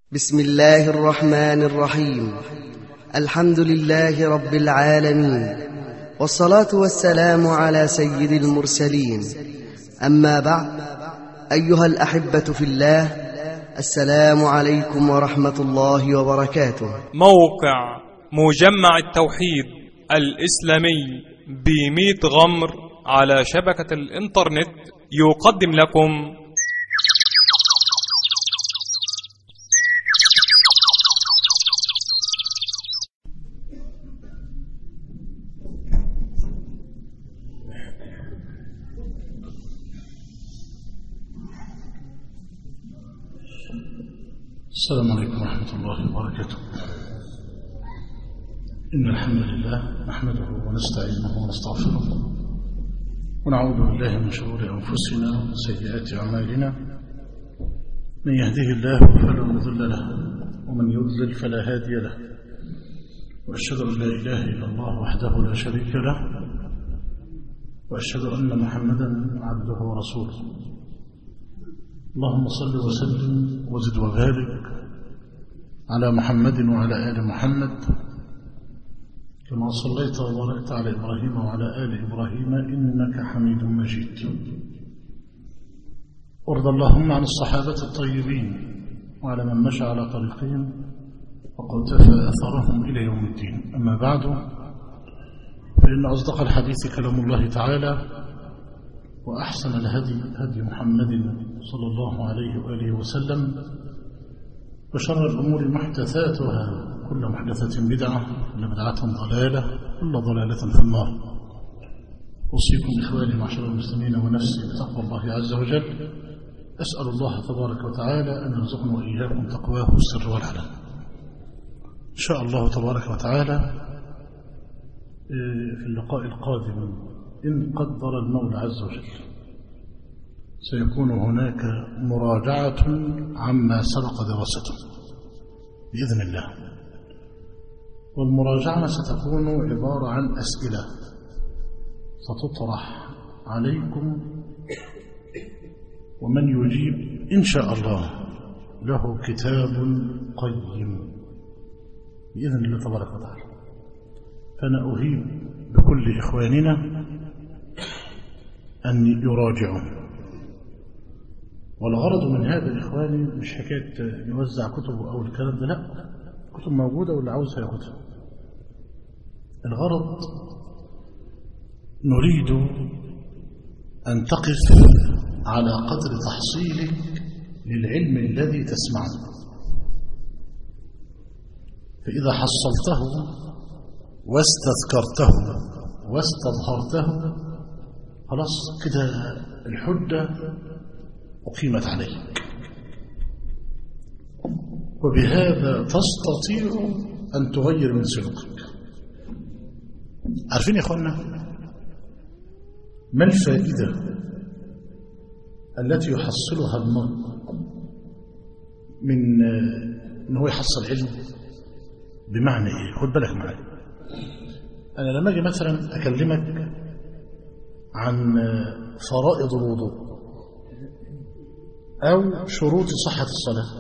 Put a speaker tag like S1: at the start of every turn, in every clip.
S1: بسم الله الرحمن الرحيم الحمد لله رب العالمين والصلاة والسلام على سيد المرسلين أما بعد أيها الأحبة في الله السلام عليكم ورحمة الله وبركاته
S2: موقع مجمع التوحيد الإسلامي بميت غمر على شبكة الإنترنت يقدم لكم
S3: السلام عليكم ورحمة الله وبركاته إن الحمد لله نحمده ونستعينه ونستغفره ونعوذ بالله من شرور أنفسنا وسيئات أعمالنا من يهده الله فلا مضل له ومن يضلل فلا هادي له وأشهد أن لا إله إلا الله وحده لا شريك له وأشهد أن محمدا عبده ورسوله اللهم صل وسلم وزد وبارك على محمد وعلى آل محمد كما صليت وباركت على إبراهيم وعلى آل إبراهيم إنك حميد مجيد وارض اللهم عن الصحابة الطيبين وعلى من مشى على طريقهم وقتفى أثرهم إلى يوم الدين أما بعد فإن أصدق الحديث كلام الله تعالى وأحسن الهدي هدي محمد صلى الله عليه وآله وسلم وشر الأمور محدثاتها كل محدثة بدعة كل بدعة ضلالة كل ضلالة في النار أوصيكم إخواني معشر المسلمين ونفسي بتقوى الله عز وجل أسأل الله تبارك وتعالى أن يرزقنا وإياكم تقواه السر والعلن إن شاء الله تبارك وتعالى في اللقاء القادم إن قدر المولى عز وجل سيكون هناك مراجعة عما سبق دراسته بإذن الله والمراجعة ستكون عبارة عن أسئلة ستطرح عليكم ومن يجيب إن شاء الله له كتاب قيم بإذن الله تبارك وتعالى فأنا أهيب بكل إخواننا أن يراجعوا والغرض من هذا إخواني مش حكاية نوزع كتب أو الكلام ده لا كتب موجودة واللي عاوز هياخدها الغرض نريد أن تقف على قدر تحصيلك للعلم الذي تسمعه فإذا حصلته واستذكرته واستظهرته خلاص كده الحجة أقيمت عليك وبهذا تستطيع أن تغير من سلوكك عارفين يا أخوانا ما الفائدة التي يحصلها المرء من أنه يحصل علم بمعنى إيه خد بالك معايا أنا لما أجي مثلا أكلمك عن فرائض الوضوء أو شروط صحة الصلاة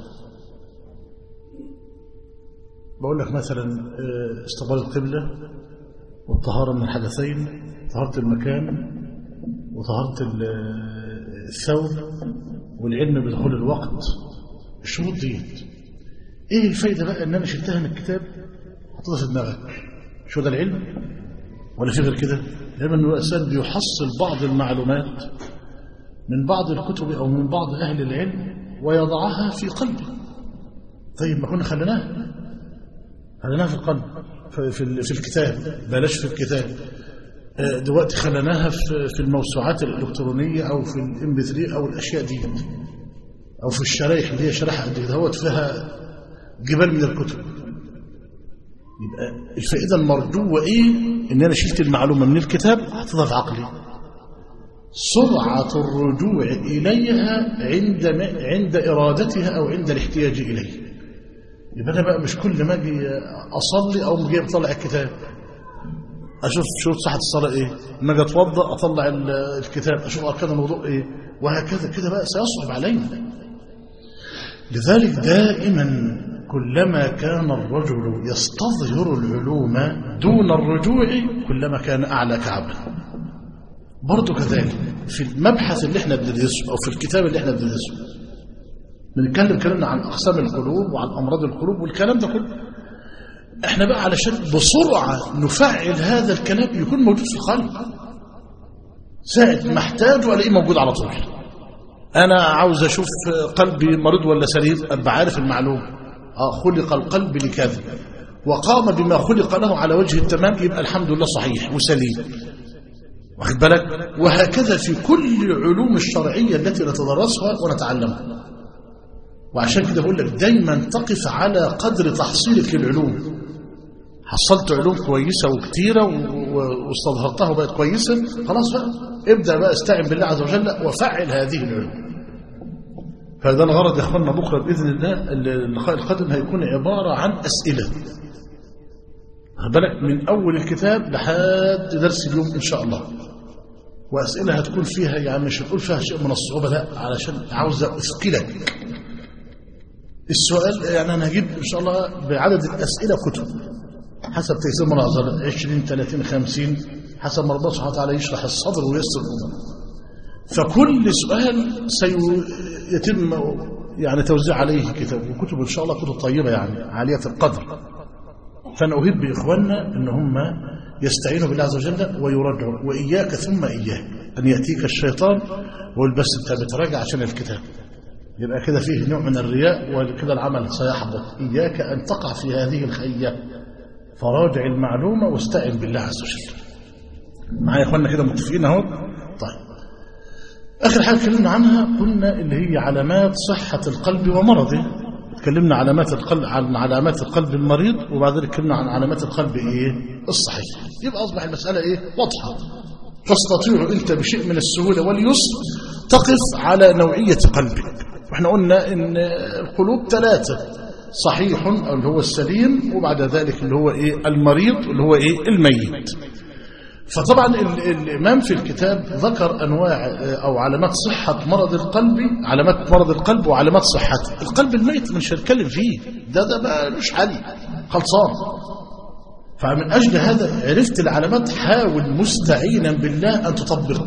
S3: بقول لك مثلا استقبال القبلة والطهارة من الحدثين طهارة المكان وطهارة الثوب والعلم بدخول الوقت الشروط دي ايه الفايدة بقى ان انا شلتها من الكتاب حطيتها في دماغك شو ده العلم ولا في غير كده دايما الانسان بيحصل بعض المعلومات من بعض الكتب او من بعض اهل العلم ويضعها في قلبه طيب ما كنا خليناها خليناها في القلب في, في الكتاب بلاش في الكتاب دلوقتي خليناها في الموسوعات الالكترونيه او في الام بي 3 او الاشياء دي او في الشرايح اللي هي شريحه قد كده فيها جبال من الكتب يبقى الفائدة المرجوة إيه إن أنا شلت المعلومة من الكتاب حطيتها في عقلي سرعة الرجوع إليها عند عند إرادتها أو عند الاحتياج إليه يبقى أنا بقى مش كل ما أجي أصلي أو مجي أطلع الكتاب أشوف شروط صحة الصلاة إيه لما أجي أتوضأ أطلع الكتاب أشوف أركان الوضوء إيه وهكذا كده بقى سيصعب علينا لذلك دائما كلما كان الرجل يستظهر العلوم دون الرجوع كلما كان أعلى كعبا برضو كذلك في المبحث اللي احنا بندرسه أو في الكتاب اللي احنا بندرسه بنتكلم كلامنا عن أقسام القلوب وعن أمراض القلوب والكلام ده كله احنا بقى علشان بسرعة نفعل هذا الكلام يكون موجود في القلب ساعة ما احتاجه الاقيه موجود على طول انا عاوز اشوف قلبي مريض ولا سليم ابقى عارف المعلومه اه خلق القلب لكذا وقام بما خلق له على وجه التمام يبقى الحمد لله صحيح وسليم واخد بالك وهكذا في كل علوم الشرعيه التي نتدرسها ونتعلمها وعشان كده بقول لك دايما تقف على قدر تحصيلك للعلوم حصلت علوم كويسة وكتيرة واستظهرتها وبقت كويسة خلاص بقى ابدأ بقى استعن بالله عز وجل وفعل هذه العلوم فده الغرض يا اخوانا بكرة بإذن الله اللقاء القادم هيكون عبارة عن أسئلة بالك من أول الكتاب لحد درس اليوم إن شاء الله وأسئلة هتكون فيها يعني مش هتقول فيها شيء من الصعوبة لا علشان عاوز أثقلك السؤال يعني أنا هجيب إن شاء الله بعدد الأسئلة كتب حسب تيسير مناظرة 20 30 50 حسب ما ربنا سبحانه وتعالى يشرح الصدر ويسر الأمور فكل سؤال سيتم يعني توزيع عليه كتاب وكتب إن شاء الله كتب طيبة يعني عالية القدر فأنا أهب بإخواننا أن هم يستعينوا بالله عز وجل ويرجعوا وإياك ثم إياك أن يأتيك الشيطان ويقول بس أنت بتراجع عشان الكتاب يبقى كده فيه نوع من الرياء وكده العمل سيحبط إياك أن تقع في هذه الخية فراجع المعلومة واستعن بالله عز وجل معايا يا اخوانا كده متفقين اهو طيب اخر حاجه اتكلمنا عنها قلنا اللي هي علامات صحه القلب ومرضه اتكلمنا علامات القلب عن علامات القلب المريض وبعد ذلك اتكلمنا عن علامات القلب ايه الصحيح يبقى اصبح المساله ايه واضحه تستطيع انت بشيء من السهوله واليسر تقف على نوعيه قلبك واحنا قلنا ان القلوب ثلاثه صحيح اللي هو السليم وبعد ذلك اللي هو ايه المريض اللي هو ايه الميت فطبعا الامام في الكتاب ذكر انواع او علامات صحه مرض القلب علامات مرض القلب وعلامات صحته القلب الميت مش هنتكلم فيه ده ده بقى مش حالي خلصان فمن اجل هذا عرفت العلامات حاول مستعينا بالله ان تطبق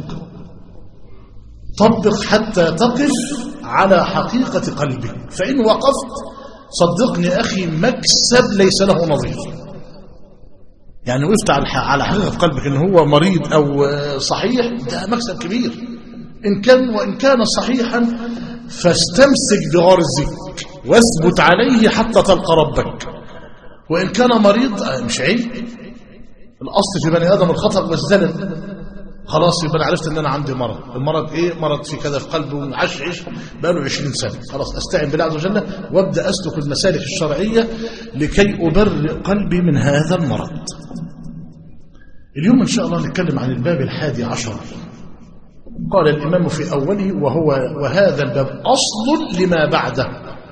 S3: طبق حتى تقف على حقيقه قلبك فان وقفت صدقني أخي مكسب ليس له نظير يعني وقفت على على حقيقة قلبك إن هو مريض أو صحيح ده مكسب كبير إن كان وإن كان صحيحا فاستمسك بغار الزيك واثبت عليه حتى تلقى ربك وإن كان مريض مش عيب الأصل في بني آدم الخطأ والزلل خلاص يبقى انا عرفت ان انا عندي مرض المرض ايه مرض في كذا في قلبي وعاش عيش بقاله 20 سنه خلاص استعن بالله عز وجل وابدا اسلك المسالك الشرعيه لكي ابرئ قلبي من هذا المرض اليوم ان شاء الله نتكلم عن الباب الحادي عشر قال الامام في اوله وهو وهذا الباب اصل لما بعده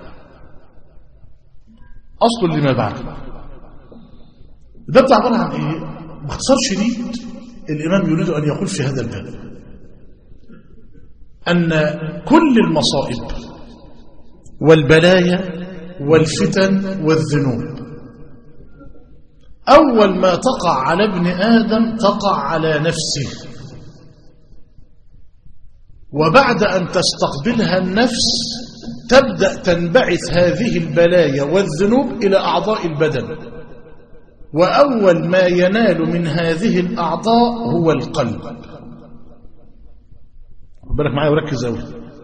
S3: اصل لما بعده الباب ده عباره عن ايه باختصار شديد الإمام يريد أن يقول في هذا الباب أن كل المصائب والبلايا والفتن والذنوب أول ما تقع على ابن آدم تقع على نفسه وبعد أن تستقبلها النفس تبدأ تنبعث هذه البلايا والذنوب إلى أعضاء البدن وأول ما ينال من هذه الأعضاء هو القلب بالك معايا وركز أوي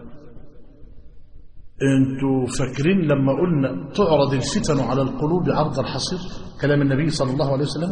S3: انتوا فاكرين لما قلنا تعرض الفتن على القلوب عرض الحصير كلام النبي صلى الله عليه وسلم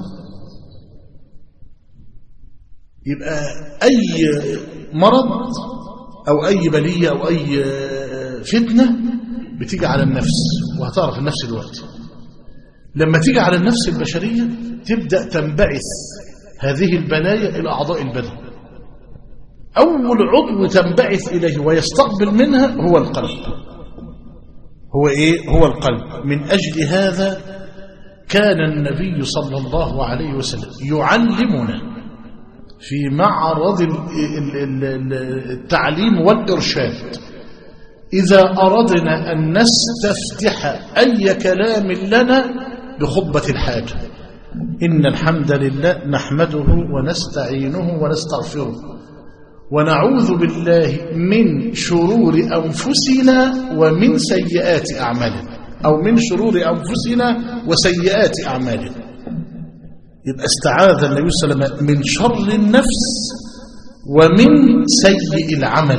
S3: يبقى أي مرض أو أي بلية أو أي فتنة بتيجي على النفس وهتعرف النفس دلوقتي لما تيجي على النفس البشرية تبدأ تنبعث هذه البلايا إلى أعضاء البدن أول عضو تنبعث إليه ويستقبل منها هو القلب هو إيه؟ هو القلب من أجل هذا كان النبي صلى الله عليه وسلم يعلمنا في معرض التعليم والإرشاد إذا أردنا أن نستفتح أي كلام لنا بخطبة الحاجة إن الحمد لله نحمده ونستعينه ونستغفره ونعوذ بالله من شرور أنفسنا ومن سيئات أعمالنا أو من شرور أنفسنا وسيئات أعمالنا يبقى استعاذ النبي صلى الله عليه وسلم من شر النفس ومن سيء العمل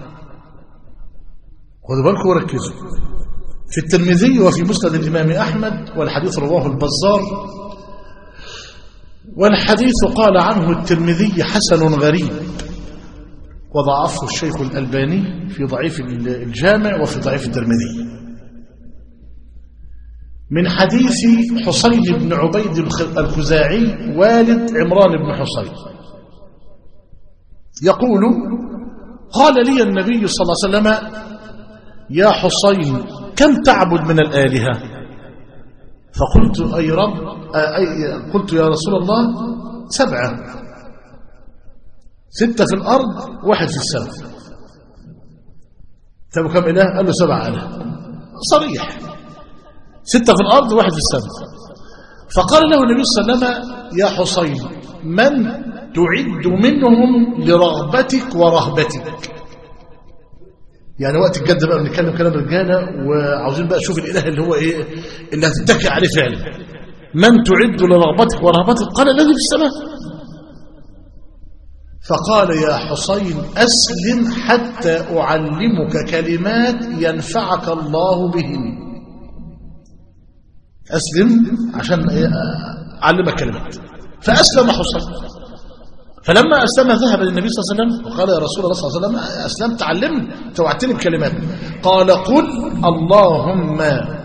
S3: خذوا بالكم وركزوا في الترمذي وفي مسند الإمام أحمد والحديث رواه البزار والحديث قال عنه الترمذي حسن غريب وضعفه الشيخ الألباني في ضعيف الجامع وفي ضعيف الترمذي من حديث حسين بن عبيد الخزاعي والد عمران بن حسين يقول قال لي النبي صلى الله عليه وسلم يا حسين كم تعبد من الآلهة فقلت أي رب أي قلت يا رسول الله سبعة ستة في الأرض واحد في السماء طب كم إله قال له سبعة إله صريح ستة في الأرض واحد في السماء فقال له النبي صلى الله عليه وسلم يا حسين من تعد منهم لرغبتك ورهبتك يعني وقت الجد بقى بنتكلم كلام رجاله وعاوزين بقى نشوف الاله اللي هو ايه اللي هتتكي عليه فعلا من تعد لرغبتك ورهبتك قال الذي في السماء فقال يا حسين اسلم حتى اعلمك كلمات ينفعك الله بهن اسلم عشان اعلمك كلمات فاسلم حسين فلما أسلم ذهب للنبي صلى الله عليه وسلم وقال يا رسول الله صلى الله عليه وسلم أسلمت علمني توعدتني بكلمات قال قل اللهم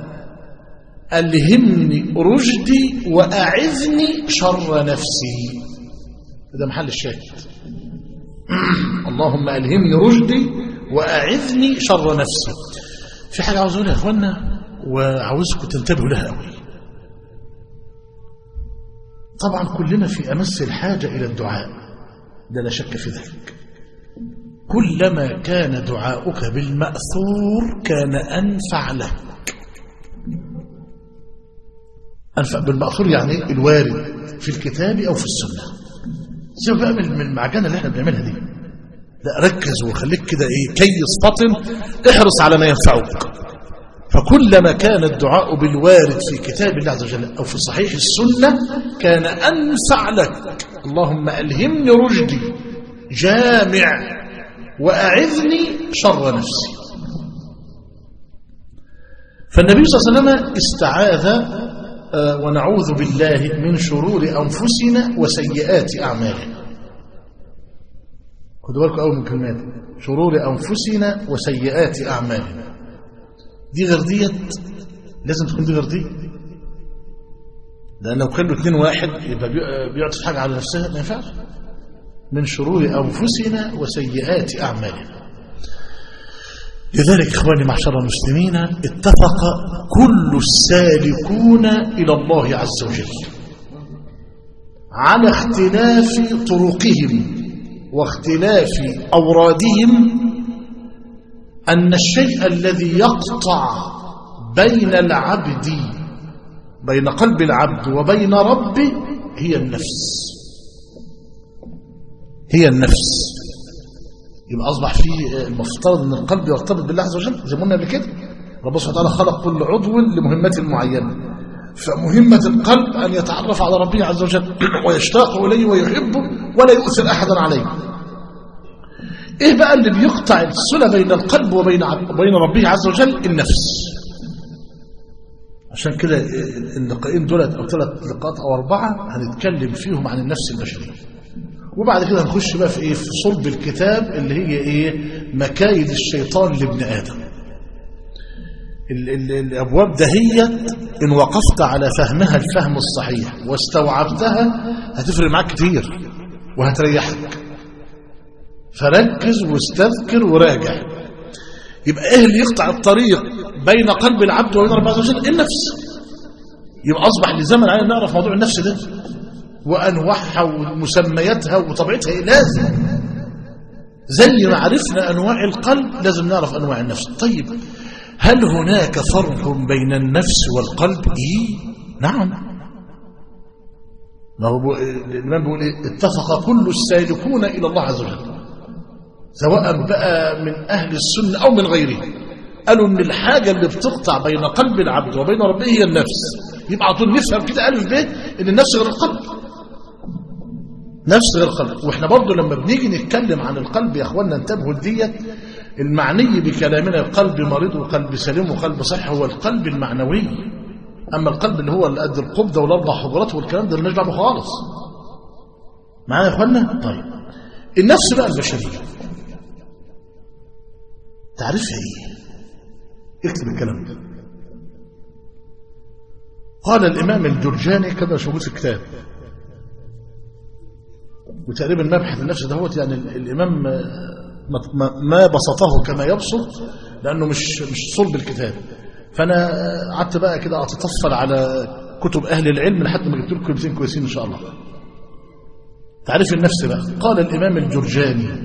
S3: ألهمني رشدي وأعذني شر نفسي هذا محل الشاهد اللهم ألهمني رشدي وأعذني شر نفسي في حاجة عاوز أقولها يا إخوانا وعاوزكم تنتبهوا لها قوي طبعا كلنا في أمس الحاجة إلى الدعاء ده لا شك في ذلك كلما كان دعاؤك بالمأثور كان أنفع لك أنفع بالمأثور يعني الوارد في الكتاب أو في السنة سيبك بقى من المعجنة اللي احنا بنعملها دي لا ركز وخليك كده ايه كيس فطن احرص على ما ينفعك فكلما كان الدعاء بالوارد في كتاب الله عز وجل أو في صحيح السنة كان أنفع لك اللهم ألهمني رشدي جامع وأعذني شر نفسي فالنبي صلى الله عليه وسلم استعاذ ونعوذ بالله من شرور أنفسنا وسيئات أعمالنا خدوا بالكم أول من كلمات شرور أنفسنا وسيئات أعمالنا دي غير ديت لازم تكون دي غير دي لأن لو كانوا اتنين واحد يبقى بيعطي حاجة على نفسها ما ينفعش من شرور أنفسنا وسيئات أعمالنا لذلك إخواني معشر المسلمين اتفق كل السالكون إلى الله عز وجل على اختلاف طرقهم واختلاف أورادهم أن الشيء الذي يقطع بين العبد بين قلب العبد وبين ربه هي النفس هي النفس يبقى أصبح في المفترض أن القلب يرتبط بالله عز وجل زي ما قلنا قبل كده رب سبحانه وتعالى خلق كل عضو لمهمة معينة فمهمة القلب أن يتعرف على ربه عز وجل ويشتاق إليه ويحبه ولا يؤثر أحدا عليه إيه بقى اللي بيقطع الصلة بين القلب وبين بين ربه عز وجل النفس عشان كده اللقاءين دولت أو ثلاث لقاءات أو أربعة هنتكلم فيهم عن النفس البشرية وبعد كده هنخش بقى في ايه في صلب الكتاب اللي هي ايه مكايد الشيطان لابن ادم ال ال الابواب دهيت ان وقفت على فهمها الفهم الصحيح واستوعبتها هتفرق معاك كتير وهتريحك فركز واستذكر وراجع يبقى ايه اللي يقطع الطريق بين قلب العبد وبين ربه عز وجل النفس يبقى اصبح لزمن علينا نعرف موضوع النفس ده وأنواعها ومسمياتها وطبيعتها إيه لازم زي ما عرفنا أنواع القلب لازم نعرف أنواع النفس طيب هل هناك فرق بين النفس والقلب إيه نعم ما هو بو- الإمام بيقول إيه؟ اتفق كل السالكون إلى الله عز وجل سواء بقى من أهل السنة أو من غيرهم قالوا إن الحاجة اللي بتقطع بين قلب العبد وبين ربه هي النفس يبقى على طول نفهم كده ألف ب إن النفس غير القلب نفس غير القلب واحنا برضو لما بنيجي نتكلم عن القلب يا اخوانا انتبهوا لديت المعني بكلامنا القلب مريض وقلب سليم وقلب صحي هو القلب المعنوي اما القلب اللي هو اللي قد القبضه والاربع حجرات والكلام ده مالناش دعوه خالص معايا يا اخوانا طيب النفس بقى البشريه تعرفها ايه اكتب الكلام ده قال الامام الجرجاني كما مش موجود في الكتاب وتقريبا مبحث النفس دهوت يعني ال- الامام آه، ما- ما- ما بسطه كما يبسط لانه مش مش صلب الكتاب فانا آه، قعدت بقى كده اتطفل على كتب اهل العلم لحد ما جبت لكم كلمتين كويسين ان شاء الله تعريف النفس بقى قال الامام الجرجاني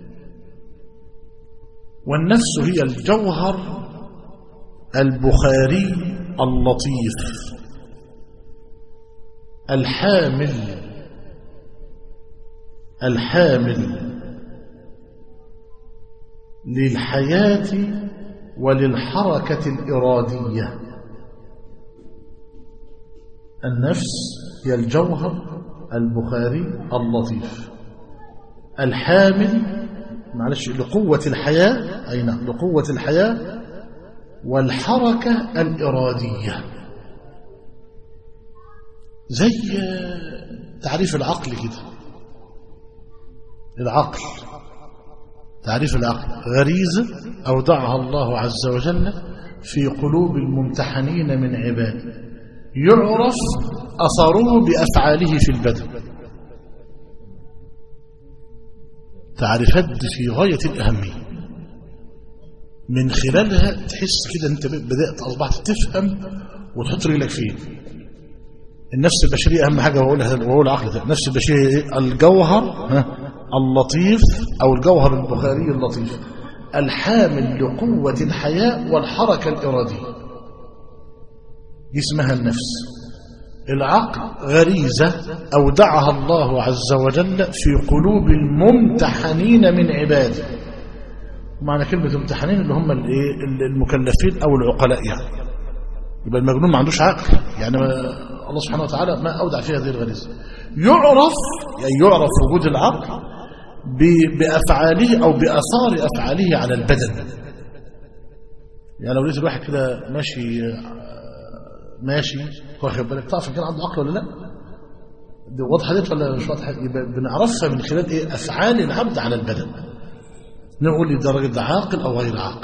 S3: والنفس هي الجوهر البخاري اللطيف الحامل الحامل للحياة وللحركة الإرادية النفس هي الجوهر البخاري اللطيف الحامل معلش لقوة الحياة أي نعم لقوة الحياة والحركة الإرادية زي تعريف العقل كده العقل تعريف العقل غريزة أودعها الله عز وجل في قلوب الممتحنين من عباده يعرف أثره بأفعاله في البدن تعريفات دي في غاية الأهمية من خلالها تحس كده أنت بدأت أصبحت تفهم وتحط رجلك فيه النفس البشرية أهم حاجة وأقولها وأقول عقل ده النفس البشرية إيه؟ الجوهر ها اللطيف أو الجوهر البخاري اللطيف الحامل لقوة الحياة والحركة الإرادية دي اسمها النفس العقل غريزة أودعها الله عز وجل في قلوب الممتحنين من عباده معنى كلمة امتحانين اللي هم الايه المكلفين أو العقلاء يعني يبقى المجنون ما عندوش عقل يعني ما الله سبحانه وتعالى ما أودع فيها هذه الغريزة يعرف يعني يعرف وجود العقل بأفعاله أو بأثار أفعاله على البدن يعني لو لقيت الواحد كده ماشي ماشي واخد بالك تعرف كان عنده عقل ولا لا دي واضحه ديت ولا مش واضحه يبقى بنعرفها من خلال ايه افعال العبد على البدن نقول لي ده الراجل ده عاقل او غير عاقل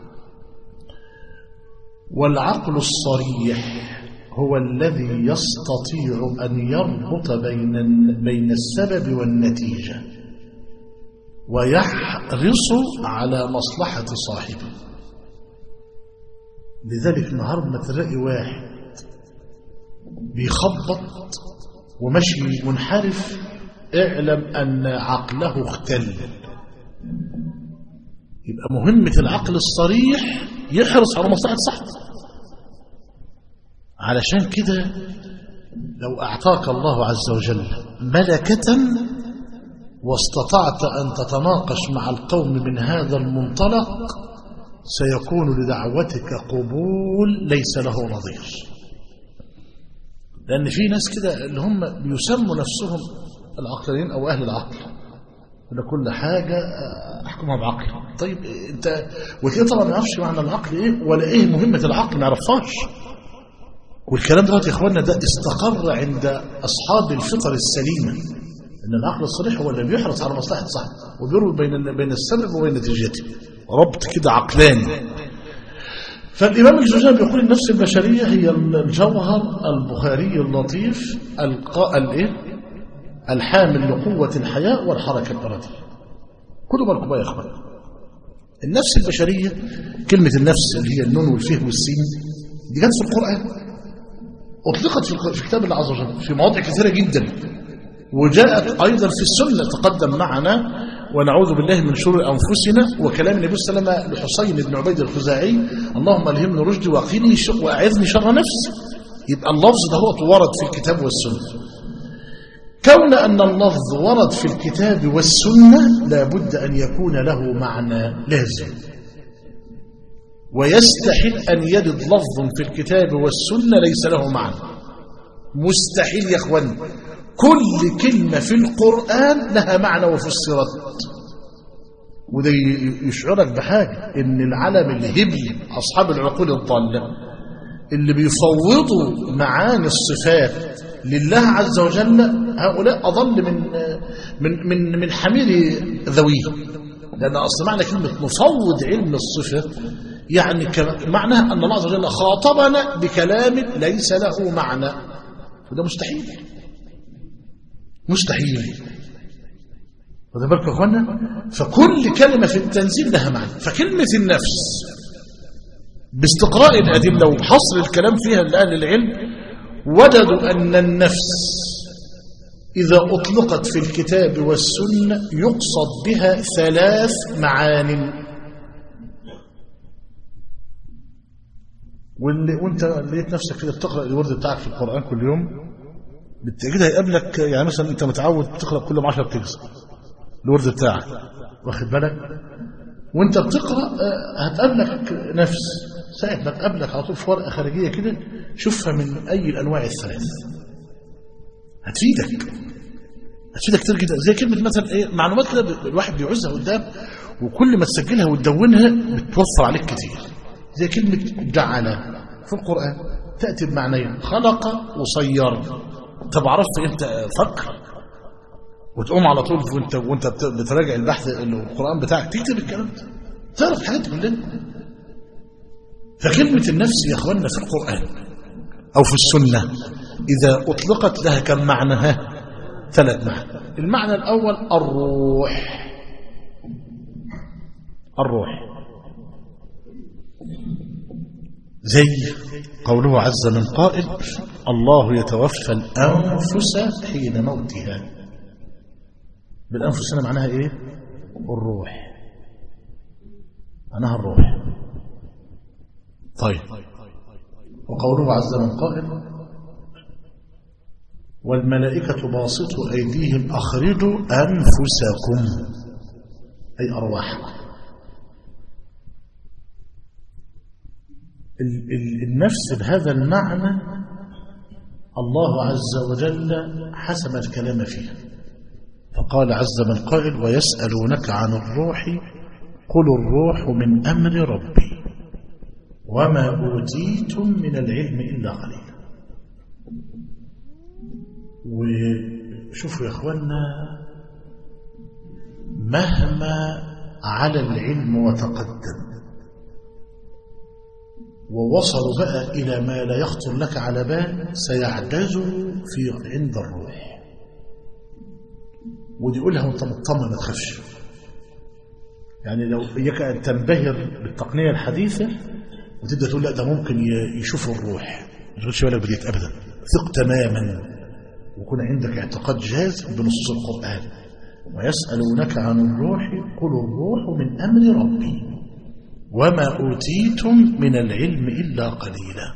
S3: والعقل الصريح هو الذي يستطيع ان يربط بين بين السبب والنتيجه ويحرص على مصلحه صاحبه لذلك النهارده ما تلاقي واحد بيخبط ومشي منحرف اعلم ان عقله اختل يبقى مهمة العقل الصريح يحرص على مصلحة صاحبه علشان كده لو أعطاك الله عز وجل ملكة واستطعت أن تتناقش مع القوم من هذا المنطلق سيكون لدعوتك قبول ليس له نظير لأن في ناس كده اللي هم بيسموا نفسهم العقلانيين أو أهل العقل يقول كل حاجة أحكمها بعقل طيب أنت وتلاقيه طبعا ما يعرفش معنى العقل إيه ولا إيه مهمة العقل ما يعرفهاش والكلام ده يا إخواننا ده استقر عند أصحاب الفطر السليمة ان العقل الصريح هو اللي بيحرص على مصلحه صاحبه وبيربط بين بين السبب وبين نتيجته ربط كده عقلاني فالامام الجوزاني بيقول النفس البشريه هي الجوهر البخاري اللطيف القاء الايه الحامل لقوه الحياه والحركه الاراديه كلوا بالكم بقى يا اخوان النفس البشريه كلمه النفس اللي هي النون والفه والسين دي جت في القران اطلقت في كتاب الله عز وجل في مواضع كثيره جدا وجاءت أيضا في السنة تقدم معنا ونعوذ بالله من شرور أنفسنا وكلام النبي صلى الله عليه وسلم لحسين بن عبيد الخزاعي اللهم ألهمني رشدي وقني شر وأعذني شر نفسي يبقى اللفظ ده هو ورد في الكتاب والسنة كون أن اللفظ ورد في الكتاب والسنة لابد أن يكون له معنى لازم ويستحيل أن يرد لفظ في الكتاب والسنة ليس له معنى مستحيل يا اخوان كل كلمة في القرآن لها معنى وفسرت وده يشعرك بحاجة ان العالم الهبل أصحاب العقول الضالة اللي بيفوضوا معاني الصفات لله عز وجل هؤلاء أضل من من من من حمير ذويه لأن أصل معنى كلمة نفوض علم الصفة يعني معناها أن الله عز وجل خاطبنا بكلام ليس له معنى وده مستحيل مستحيل واخد بالكم يا اخوانا فكل كلمه في التنزيل لها معنى فكلمه النفس باستقراء الادله وبحصر الكلام فيها لاهل العلم وجدوا ان النفس اذا اطلقت في الكتاب والسنه يقصد بها ثلاث معان واللي وانت لقيت نفسك كده بتقرا الورد بتاعك في القران كل يوم بالتاكيد هيقابلك يعني مثلا انت متعود تقرا كل ما 10 تجزء الورد بتاعك واخد بالك وانت بتقرا هتقابلك نفس ساعه ما تقابلك على طول في ورقه خارجيه كده شوفها من اي الانواع الثلاث هتفيدك هتفيدك كتير جدا زي كلمه مثلا ايه معلومات كده الواحد بيعوزها قدام وكل ما تسجلها وتدونها بتوفر عليك كتير زي كلمه جعل في القران تاتي بمعنيين خلق وصير طب عرفت انت فكر وتقوم على طول وانت وانت بتراجع البحث القران بتاعك تكتب الكلام ده تعرف الحاجات كلها فكلمه النفس يا اخواننا في القران او في السنه اذا اطلقت لها كم معنى ها ثلاث معنى المعنى الاول الروح الروح زي قوله عز من قائل الله يتوفى الأنفس حين موتها بالأنفس هنا معناها إيه الروح معناها الروح طيب وقوله عز من قائل والملائكة باسطوا أيديهم أخرجوا أنفسكم أي أرواحكم النفس بهذا المعنى الله عز وجل حسم الكلام فيه فقال عز من قائل ويسألونك عن الروح قل الروح من أمر ربي وما أوتيتم من العلم إلا قليلا وشوفوا يا إخوانا مهما على العلم وتقدم ووصلوا بقى إلى ما لا يخطر لك على بال سيعجزوا في عند الروح ودي قولها وانت مطمن ما تخافش يعني لو إياك أن تنبهر بالتقنية الحديثة وتبدأ تقول لا ده ممكن يشوف الروح ما تقولش بالك بديت أبدا ثق تماما ويكون عندك اعتقاد جازم بنصوص القرآن ويسألونك عن الروح قل الروح من أمر ربي وما أوتيتم من العلم إلا قليلا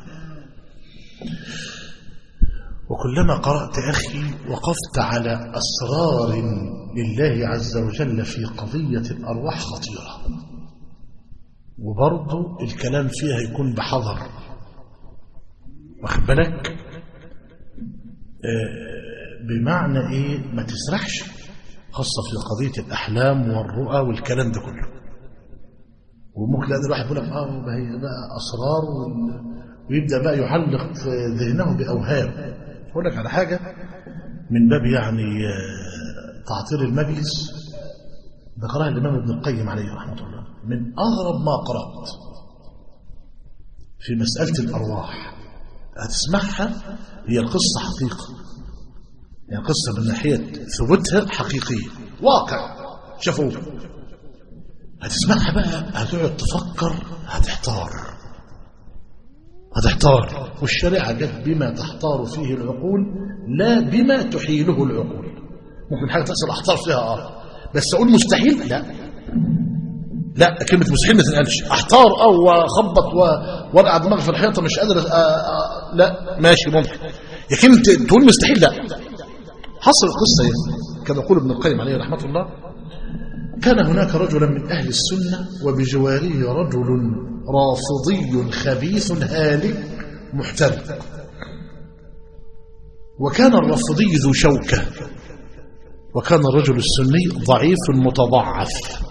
S3: وكلما قرأت أخي وقفت على أسرار لله عز وجل في قضية الأرواح خطيرة وبرضو الكلام فيها يكون بحذر واخد بالك آه بمعنى ايه ما تسرحش خاصة في قضية الأحلام والرؤى والكلام ده كله وممكن لا الواحد يقول لك اه هي بقى اسرار ويبدا بقى يعلق في ذهنه باوهام اقول لك على حاجه من باب يعني تعطير المجلس ذكرها الامام ابن القيم عليه رحمه الله من اغرب ما قرات في مساله الارواح هتسمعها هي القصه حقيقه يعني قصه من ناحيه ثبوتها حقيقيه واقع شافوه هتسمعها بقى هتقعد تفكر هتحتار هتحتار والشريعة جت بما تحتار فيه العقول لا بما تحيله العقول ممكن حاجة تحصل احتار فيها اه بس اقول مستحيل لا لا كلمة مستحيل ما تنقالش احتار او واخبط و- وارقع دماغي في الحيطة مش قادر أ- أ- لا ماشي ممكن لكن ت- تقول مستحيل لا حصل القصة إيه؟ كما يقول ابن القيم عليه رحمة الله كان هناك رجلا من أهل السنة وبجواره رجل رافضي خبيث هالك محترق وكان الرافضي ذو شوكة وكان الرجل السني ضعيف متضعف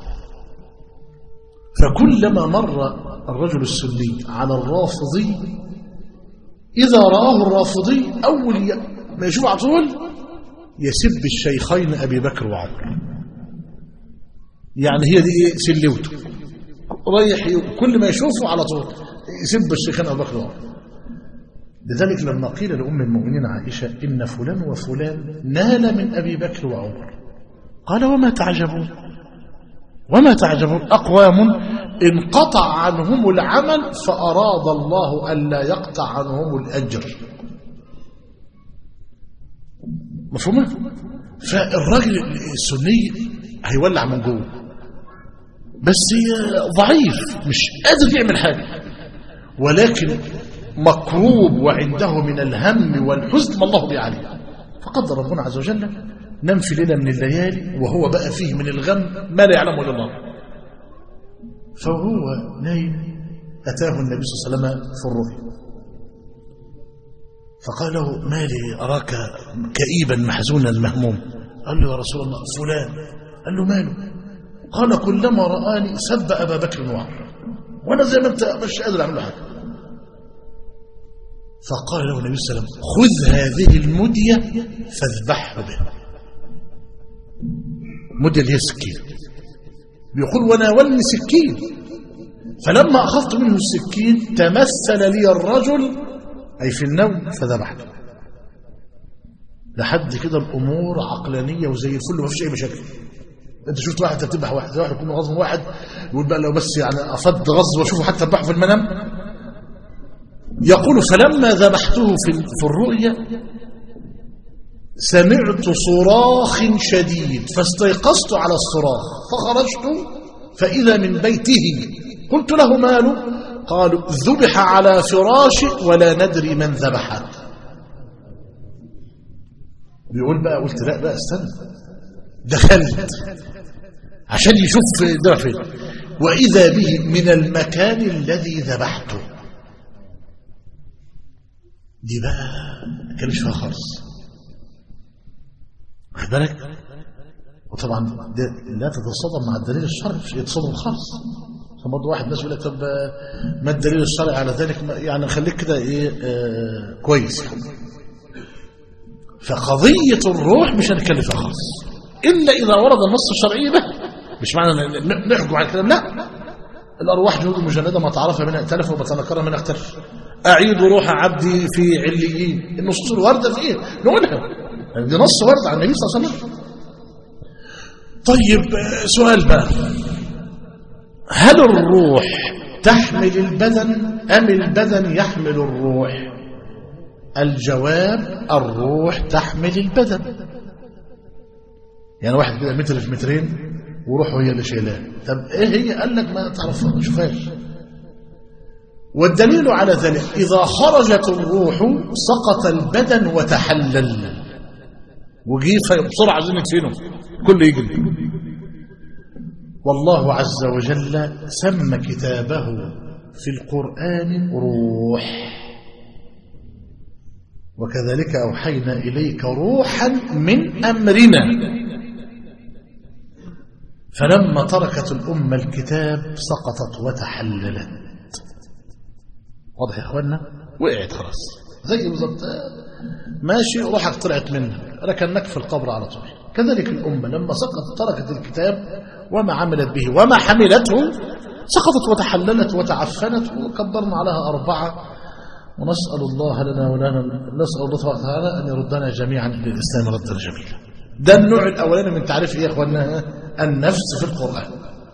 S3: فكلما مر الرجل السني على الرافضي إذا رآه الرافضي أول ي- ما يشوف على طول يسب الشيخين أبي بكر وعمر يعني هي دي إيه سلوته رايح ي- كل ما يشوفه على طول يسب الشيخين أبي بكر وعمر لذلك لما قيل لأم المؤمنين عائشة إن فلان وفلان نال من أبي بكر وعمر قال وما تعجبون وما تعجبون أقوام انقطع عنهم العمل فأراد الله ألا يقطع عنهم الأجر مفهومة؟ فالراجل السني هيولع من جوه بس ضعيف مش قادر يعمل حاجة ولكن مكروب وعنده من الهم والحزن ما الله به عليه فقدر ربنا عز وجل نام في ليلة من الليالي وهو بقى فيه من الغم ما لا يعلمه إلا الله فهو نايم أتاه النبي صلى الله عليه وسلم في الرؤيا فقال له ما لي أراك كئيبا محزونا مهموم قال له يا رسول الله فلان قال له ماله قال كلما رآني سب أبا بكر وعمر وأنا زي ما أنت مش قادر أعمل له حاجة فقال له النبي صلى الله عليه وسلم خذ هذه المدية فاذبحه بها مدية اللي هي السكين بيقول وناولني سكين فلما أخذت منه السكين تمثل لي الرجل أي في النوم فذبحته لحد كده الأمور عقلانية وزي الفل ما فيش أي مشاكل أنت شفت واحد تذبح واحد واحد يكون غصب واحد يقول بقى لو بس يعني أفض غصب وأشوفه حتى أذبحه في المنام يقول فلما ذبحته في في الرؤيا سمعت صراخ شديد فاستيقظت على الصراخ فخرجت فإذا من بيته قلت له ماله قالوا ذبح على فراشه ولا ندري من ذبحه بيقول بقى قلت لا بقى استنى دخلت عشان يشوف ده فين وإذا به من المكان الذي ذبحته دي بقى ما كانش فيها خالص واخد بالك وطبعا ده لا تتصادم مع الدليل الشرعي مش يتصادم خالص عشان برضه واحد ناس يقول لك طب ما الدليل الشرعي على ذلك ما- يعني خليك كده ايه آه كويس يعني فقضية الروح مش هنتكلم فيها خالص إلا إذا ورد النص الشرعي به مش معنى ن- ن- نحكم على الكلام لا الأرواح جنود مجندة ما تعرف منها ائتلف وما تنكر منها اختلف أعيد روح عبدي في عليين النصوص الواردة في إيه نقولها يعني دي نص وارد عن النبي صلى الله عليه وسلم طيب آه، سؤال بقى هل الروح تحمل البدن أم البدن يحمل الروح الجواب الروح تحمل البدن يعني واحد كده متر في مترين وروحه هي اللي شايلاه طب ايه هي قال لك ما تعرفها ما شوفهاش والدليل على ذلك إذا خرجت الروح سقط البدن وتحلل وجي بسرعة عايزين ندفنه كل يجري والله عز وجل سمى كتابه في القرآن روح وكذلك أوحينا إليك روحا من أمرنا فلما تركت الأمة الكتاب سقطت وتحللت واضح يا إخوانا وقعت خلاص زي بالظبط ماشي روحك طلعت منها ركنك في القبر على طول كذلك الأمة لما سقطت تركت الكتاب وما عملت به وما حملته سقطت وتحللت وتعفنت وكبرنا عليها أربعة ونسأل الله لنا ولنا نسأل الله سبحانه وتعالى أن يردنا جميعا إلى الإسلام ردا جميلا ده النوع الأولاني من تعريف إيه يا إخواننا النفس في القرآن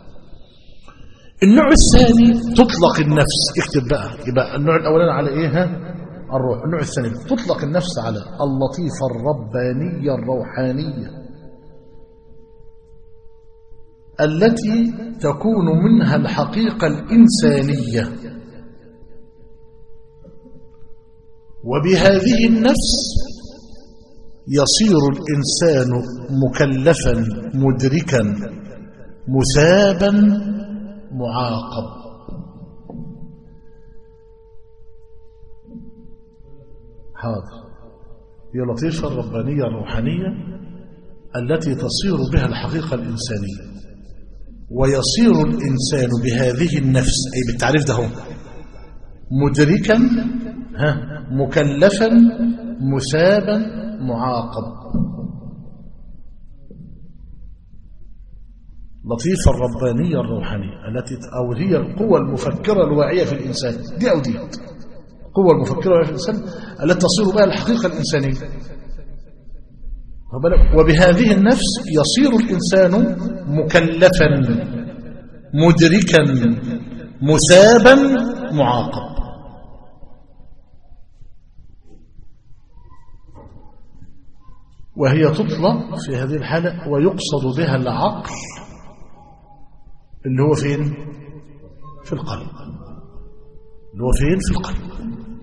S3: النوع الثاني تطلق النفس اكتب بقى يبقى النوع الأولاني على إيه ها الروح النوع الثاني تطلق النفس على اللطيفة الربانية الروحانية التي تكون منها الحقيقة الإنسانية وبهذه النفس يصير الإنسان مكلفا مدركا مثابا معاقب حاضر هي لطيفة الربانية الروحانية التي تصير بها الحقيقة الإنسانية ويصير الإنسان بهذه النفس أي بالتعريف ده هو مدركا ها مكلفا مثابا معاقب لطيفة الربانية الروحانية التي أو هي القوة المفكرة الواعية في الإنسان دي أو دي القوة المفكرة الواعية في الإنسان التي تصير بها الحقيقة الإنسانية وبهذه النفس يصير الإنسان مكلفا مدركا مثابا معاقب وهي تطلق في هذه الحالة ويقصد بها العقل اللي هو فين في القلب اللي هو فين في القلب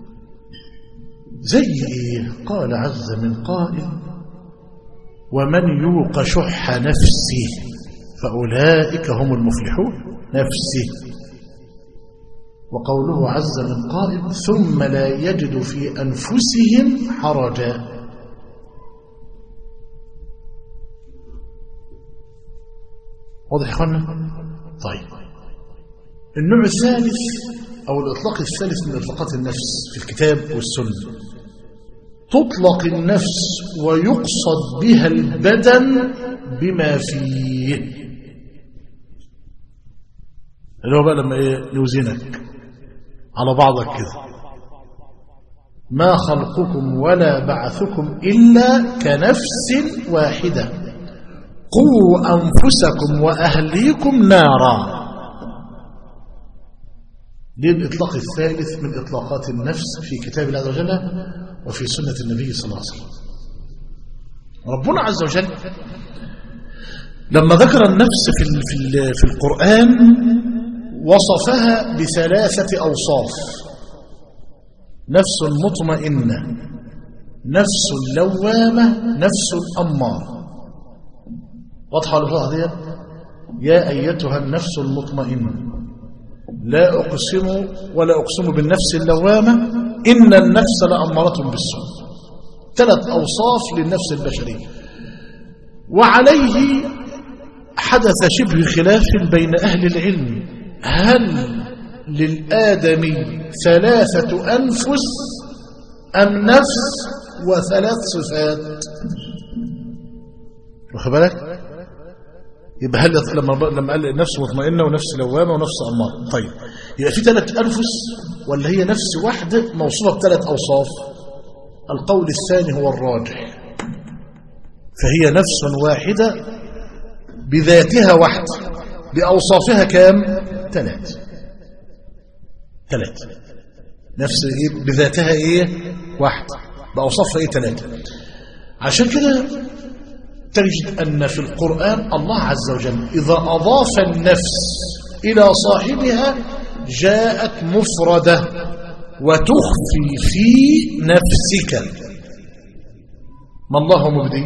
S3: زي ايه قال عز من قائل ومن يوق شح نفسه فأولئك هم المفلحون نفسه وقوله عز من قائل ثم لا يجد في أنفسهم حرجا واضح يا اخوانا طيب النوع الثالث او الاطلاق الثالث من اطلاقات النفس في الكتاب والسنه تطلق النفس ويقصد بها البدن بما فيه اللي هو بقى لما ايه يوزنك على بعضك كده ما خلقكم ولا بعثكم الا كنفس واحده قوا أنفسكم وأهليكم نارا دي الإطلاق الثالث من إطلاقات النفس في كتاب الله عز وجل وفي سنة النبي صلى الله عليه وسلم ربنا عز وجل لما ذكر النفس في في في القرآن وصفها بثلاثة أوصاف نفس مطمئنة نفس لوامة نفس أمارة واضحة ولا دي يا أيتها النفس المطمئنة لا أقسم ولا أقسم بالنفس اللوامة إن النفس لأمارة بالسوء ثلاث أوصاف للنفس البشرية وعليه حدث شبه خلاف بين أهل العلم هل للآدمي ثلاثة أنفس أم نفس وثلاث صفات واخد بالك يبقى هل لما لما قال نفس مطمئنه ونفس لوامه ونفس اماره طيب يبقى في ثلاث انفس ولا هي نفس واحده موصوفه بثلاث اوصاف القول الثاني هو الراجح فهي نفس واحده بذاتها واحده باوصافها كام ثلاث ثلاث نفس ايه بذاتها ايه واحده باوصافها ايه ثلاثه عشان كده تجد أن في القرآن الله عز وجل إذا أضاف النفس إلى صاحبها جاءت مفردة وتخفي في نفسك ما الله مبدي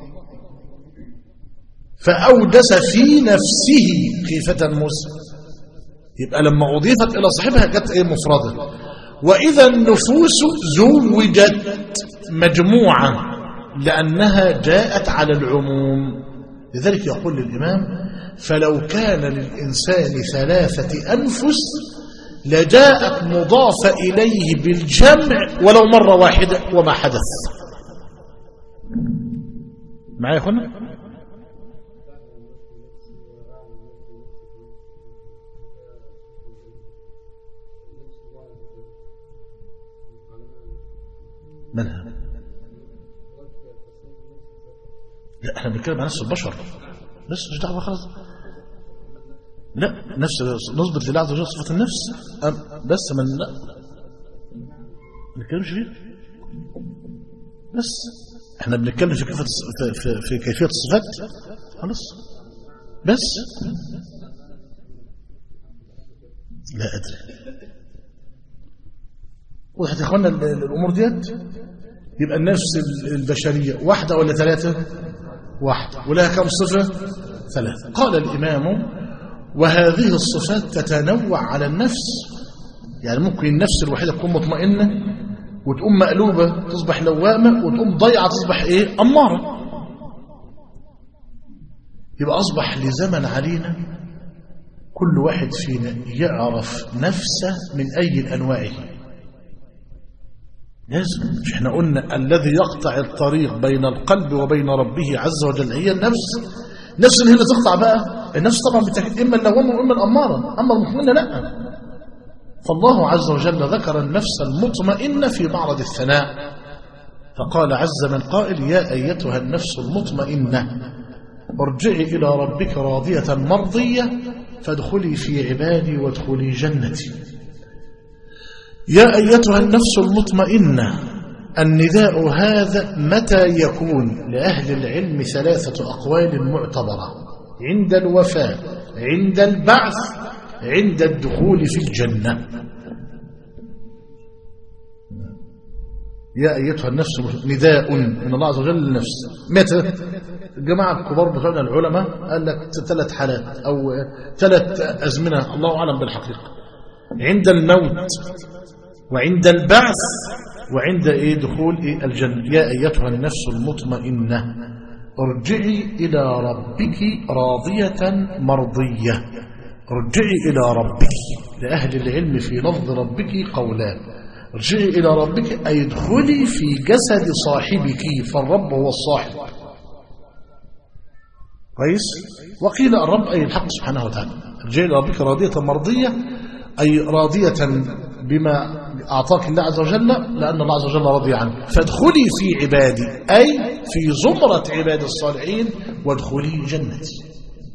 S3: فأودس في نفسه خيفة موسى يبقى لما أضيفت إلى صاحبها جت إيه مفردة وإذا النفوس زوجت مجموعة لأنها جاءت على العموم لذلك يقول الإمام فلو كان للإنسان ثلاثة أنفس لجاءت مضافة إليه بالجمع ولو مرة واحدة وما حدث معايا يا أخوانا منها لا احنا بنتكلم عن نفس البشر بس مش دعوه خلاص لا نفس نثبت لله عز وجل صفه النفس أم بس من لا ما نتكلمش فيه بس احنا بنتكلم في كيفيه في, في, في كيفيه الصفات خلاص بس لا أدري وضحت يا اخوانا ال- ال- الامور ديت يبقى النفس ال- البشريه واحده ولا ثلاثه واحده ولها كم صفه ثلاثه قال الامام وهذه الصفات تتنوع على النفس يعني ممكن النفس الوحيده تكون مطمئنه وتقوم مقلوبه تصبح لوامه وتقوم ضيعه تصبح ايه اماره يبقى اصبح لزمن علينا كل واحد فينا يعرف نفسه من اي انواعه لازم مش احنا قلنا الذي يقطع الطريق بين القلب وبين ربه عز وجل هي النفس النفس اللي هي اللي تقطع بقى النفس طبعا بالتاكيد اما اللوامه واما الاماره اما المطمئنه لا فالله عز وجل ذكر النفس المطمئنه في معرض الثناء فقال عز من قائل يا ايتها النفس المطمئنه ارجعي الى ربك راضيه مرضيه فادخلي في عبادي وادخلي جنتي يا أيتها النفس المطمئنة النداء هذا متى يكون لأهل العلم ثلاثة أقوال معتبرة عند الوفاة عند البعث عند الدخول في الجنة يا أيتها النفس نداء من الله عز وجل للنفس متى الجماعة الكبار بتوعنا العلماء قال لك ثلاث حالات أو ثلاث أزمنة الله أعلم بالحقيقة عند الموت وعند البعث وعند إيه دخول إيه الجنة يا أيتها النفس المطمئنة ارجعي إلى ربك راضية مرضية ارجعي إلى ربك لأهل العلم في لفظ ربك قولان ارجعي إلى ربك أي ادخلي في جسد صاحبك فالرب هو الصاحب كويس وقيل الرب أي الحق سبحانه وتعالى ارجعي إلى ربك راضية مرضية أي راضية بما أعطاك الله عز وجل لأن الله عز وجل رضي عنك فادخلي في عبادي أي في زمرة عباد الصالحين وادخلي جنتي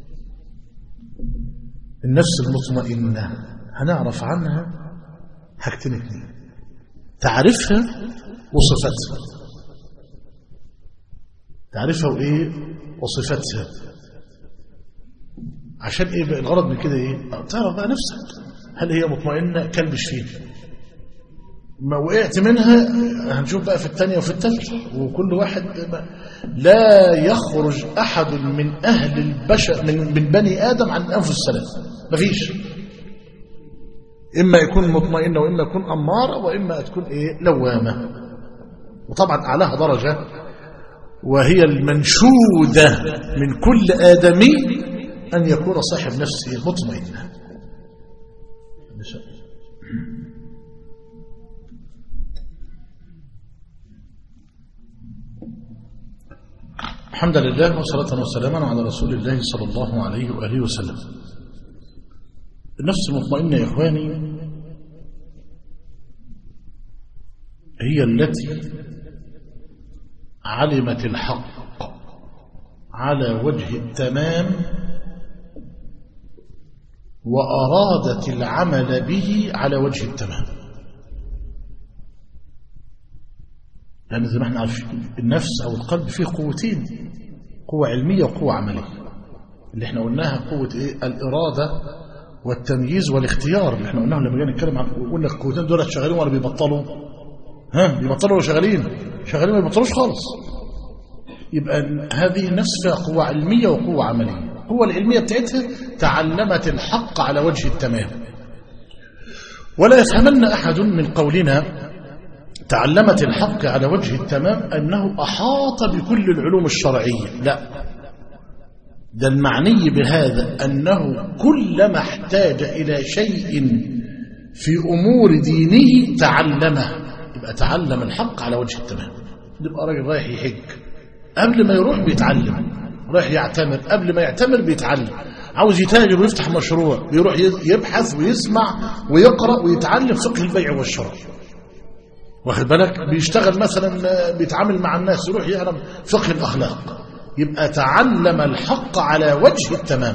S3: النفس المطمئنة هنعرف عنها حاجتين اتنين تعرفها وصفتها تعرفها وإيه وصفتها عشان إيه بقى الغرض من كده إيه تعرف بقى نفسك هل هي مطمئنة كلبش فيه ما وقعت منها هنشوف بقى في الثانية وفي الثالثة وكل واحد لا يخرج أحد من أهل البشر من, من بني آدم عن أنفس السلام مفيش إما يكون مطمئنة وإما يكون أمارة وإما تكون إيه لوامة وطبعا أعلاها درجة وهي المنشودة من كل آدمي أن يكون صاحب نفسه مطمئنة الحمد لله وصلاة وسلاما على رسول الله صلى الله عليه وآله وسلم النفس المطمئنة يا إخواني هي التي علمت الحق على وجه التمام وأرادت العمل به على وجه التمام لأن زي ما احنا عارفين النفس أو القلب فيه قوتين قوة علمية وقوة عملية اللي احنا قلناها قوة ايه الإرادة والتمييز والاختيار اللي احنا قلناها لما جينا نتكلم عن قلنا القوتين دول شغالين ولا بيبطلوا ها بيبطلوا ولا شغالين شغالين ما بيبطلوش خالص يبقى هذه النفس فيها قوة علمية وقوة عملية القوة العلمية بتاعتها تعلمت الحق على وجه التمام ولا يفهمن أحد من قولنا تعلمت الحق على وجه التمام أنه أحاط بكل العلوم الشرعية لا ده المعني بهذا أنه كلما احتاج إلى شيء في أمور دينه تعلمه يبقى تعلم الحق على وجه التمام يبقى راجل رايح يحج قبل ما يروح بيتعلم رايح يعتمر قبل ما يعتمر بيتعلم عاوز يتاجر ويفتح مشروع بيروح يبحث ويسمع ويقرأ ويتعلم فقه البيع والشراء واخد بالك بيشتغل مثلا بيتعامل مع الناس يروح يعلم فقه الأخلاق يبقى تعلم الحق على وجه التمام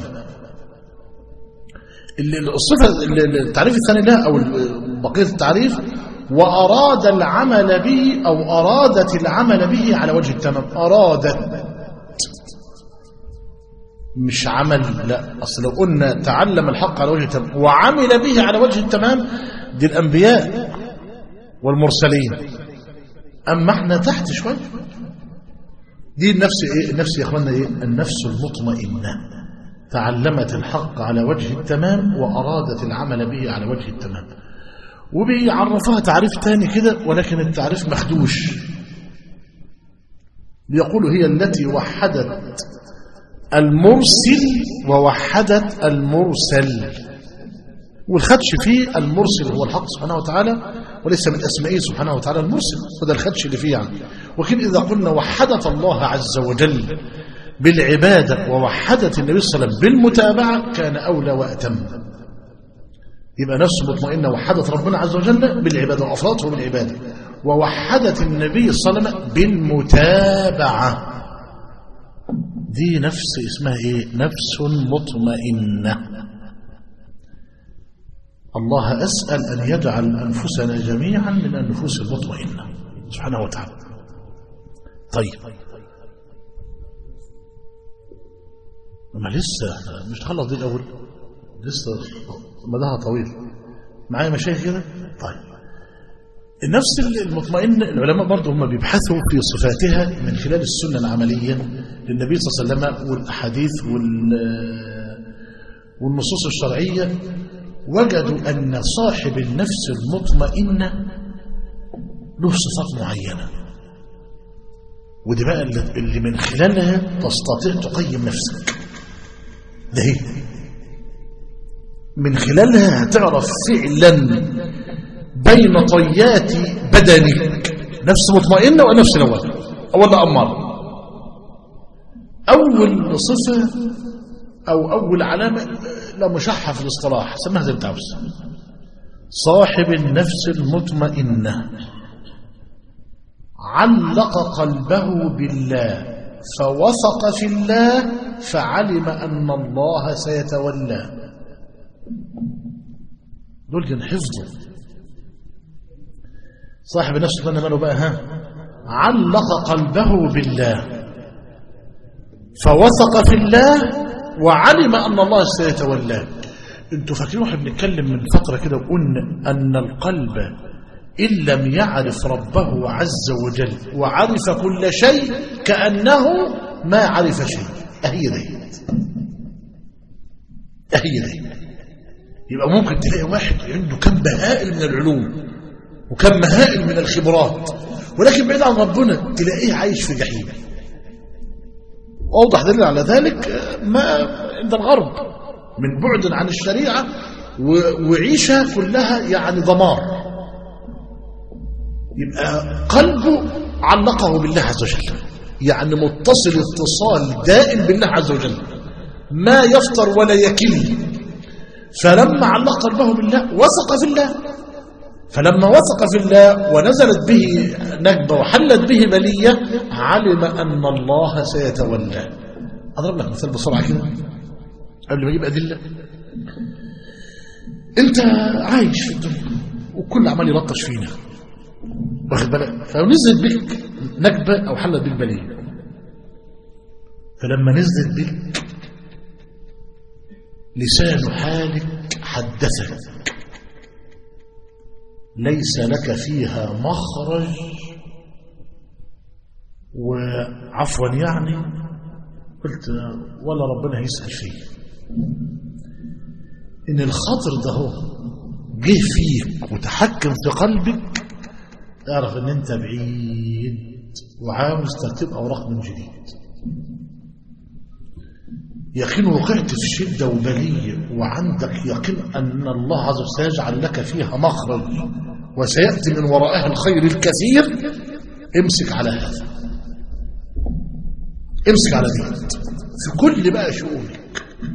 S3: الصفة التعريف الثاني لها أو بقية التعريف وأراد العمل به أو أرادت العمل به على وجه التمام أرادت مش عمل لا أصل لو قلنا تعلم الحق على وجه التمام وعمل به على وجه التمام دي الأنبياء والمرسلين أما احنا تحت شوية دي النفس ايه النفس يا اخوانا ايه النفس المطمئنة تعلمت الحق على وجه التمام وأرادت العمل به على وجه التمام وبيعرفها تعريف تاني كده ولكن التعريف مخدوش بيقول هي التي وحدت المرسل ووحدت المرسل والخدش فيه المرسل هو الحق سبحانه وتعالى وليس من أسمائه سبحانه وتعالى المرسل وده الخدش اللي فيه يعني وكن إذا قلنا وحدت الله عز وجل بالعبادة ووحدت النبي صلى الله عليه وسلم بالمتابعة كان أولى وأتم يبقى نفس مطمئنة وحدت ربنا عز وجل بالعبادة وأفرادته بالعبادة ووحدت النبي صلى الله عليه وسلم بالمتابعة دي نفس اسمها ايه نفس مطمئنة الله أسأل أن يجعل أنفسنا جميعا من النفوس المطمئنة سبحانه وتعالى طيب ما لسه مش تخلص دي الأول لسه مداها طويل معايا مشايخ كده طيب النفس المطمئنة العلماء برضه هم بيبحثوا في صفاتها من خلال السنة العملية للنبي صلى الله عليه وسلم والأحاديث والنصوص الشرعية وجدوا أن صاحب النفس المطمئنة له صفات معينة ودي بقى اللي من خلالها تستطيع تقيم نفسك ده هي من خلالها هتعرف فعلا بين طيات بدنك نفس مطمئنة ونفس لوامة ولا أمارة أول صفة أو أول علامة لا مشحة في الاصطلاح سمها زي بتعوز صاحب النفس المطمئنة علق قلبه بالله فوثق في الله فعلم أن الله سيتولاه دول كان حفظه صاحب النفس المطمئنة ماله بقى ها علق قلبه بالله فوثق في الله وعلم أن الله سيتولاه انتوا فاكرين واحنا بنتكلم من فترة كده وقلنا أن القلب إن لم يعرف ربه عز وجل وعرف كل شيء كأنه ما عرف شيء أهي ديت أهي ديت يبقى ممكن تلاقي واحد عنده كم بهائل من العلوم وكم مهائل من الخبرات ولكن بعيد عن ربنا تلاقيه عايش في جحيم أوضح دليل على ذلك ما عند الغرب من بعد عن الشريعة وعيشة كلها يعني ضمار يبقى قلبه علقه بالله عز وجل يعني متصل اتصال دائم بالله عز وجل ما يفطر ولا يكل فلما علق قلبه بالله وثق في الله فلما وثق في الله ونزلت به نكبة وحلت به بلية علم أن الله سيتولى أضرب لك مثال بسرعة كده قبل ما أجيب أدلة أنت عايش في الدنيا وكل عمال يلطش فينا واخد بالك فنزلت بك نكبة أو حلت بك بلية فلما نزلت بك لسان حالك حدثك ليس لك فيها مخرج وعفوا يعني قلت ولا ربنا هيسأل فيه إن الخطر ده هو جه فيك وتحكم في قلبك اعرف ان انت بعيد وعاوز ترتيب اوراق من جديد يقين وقعت في شدة وبلية وعندك يقين أن الله عز وجل سيجعل لك فيها مخرج وسيأتي من ورائها الخير الكثير امسك على هذا امسك على ذلك في كل بقى شؤونك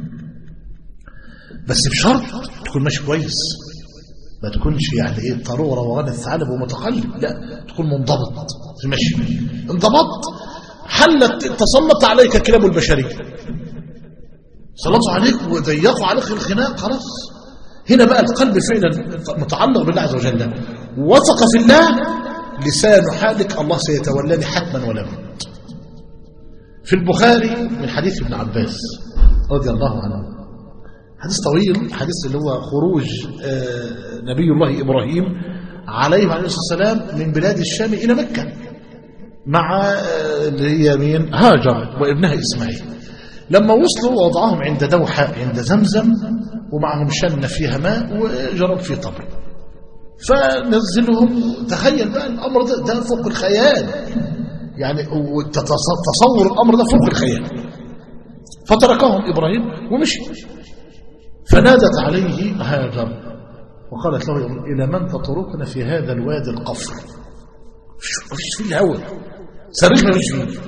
S3: بس بشرط تكون ماشي كويس ما تكونش يعني ايه طروره وغنى الثعلب ومتقلب لا تكون منضبط في مشي انضبطت حلت تسلط عليك كلاب البشريه سلطوا عليك وضيقوا عليك الخناق خلاص هنا بقى القلب فعلا متعلق بالله عز وجل وثق في الله لسان حالك الله سيتولاني حتما ولا بد في البخاري من حديث ابن عباس رضي الله عنه حديث طويل حديث اللي هو خروج آه، نبي الله إبراهيم عليه وعليه الصلاة والسلام من بلاد الشام إلى مكة مع آه، اللي هي مين هاجر وابنها إسماعيل لما وصلوا وضعهم عند دوحة عند زمزم ومعهم شنة فيها ماء وجرب في طبل فنزلهم تخيل بقى الأمر ده, ده فوق الخيال يعني وتصور الأمر ده فوق الخيال فتركهم إبراهيم ومشي فنادت عليه هاجر وقالت له إلى من تتركنا في هذا الوادي القفر مفيش فيه الهوى سرجنا مش فيه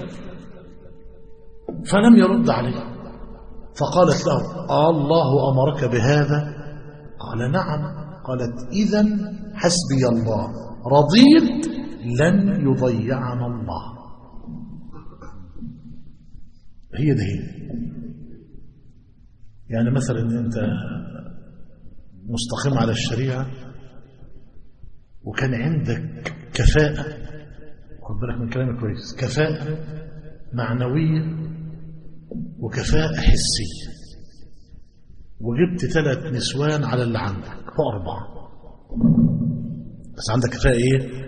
S3: فلم يرد عليه فقالت له الله أمرك بهذا قال نعم قالت إذا حسبي الله رضيت لن يضيعنا الله هي ده هي يعني مثلا انت مستقيم على الشريعة وكان عندك كفاءة خد بالك من كلامي كويس كفاءة معنوية وكفاءة حسية وجبت ثلاث نسوان على اللي عندك فأربعة بس عندك كفاءة ايه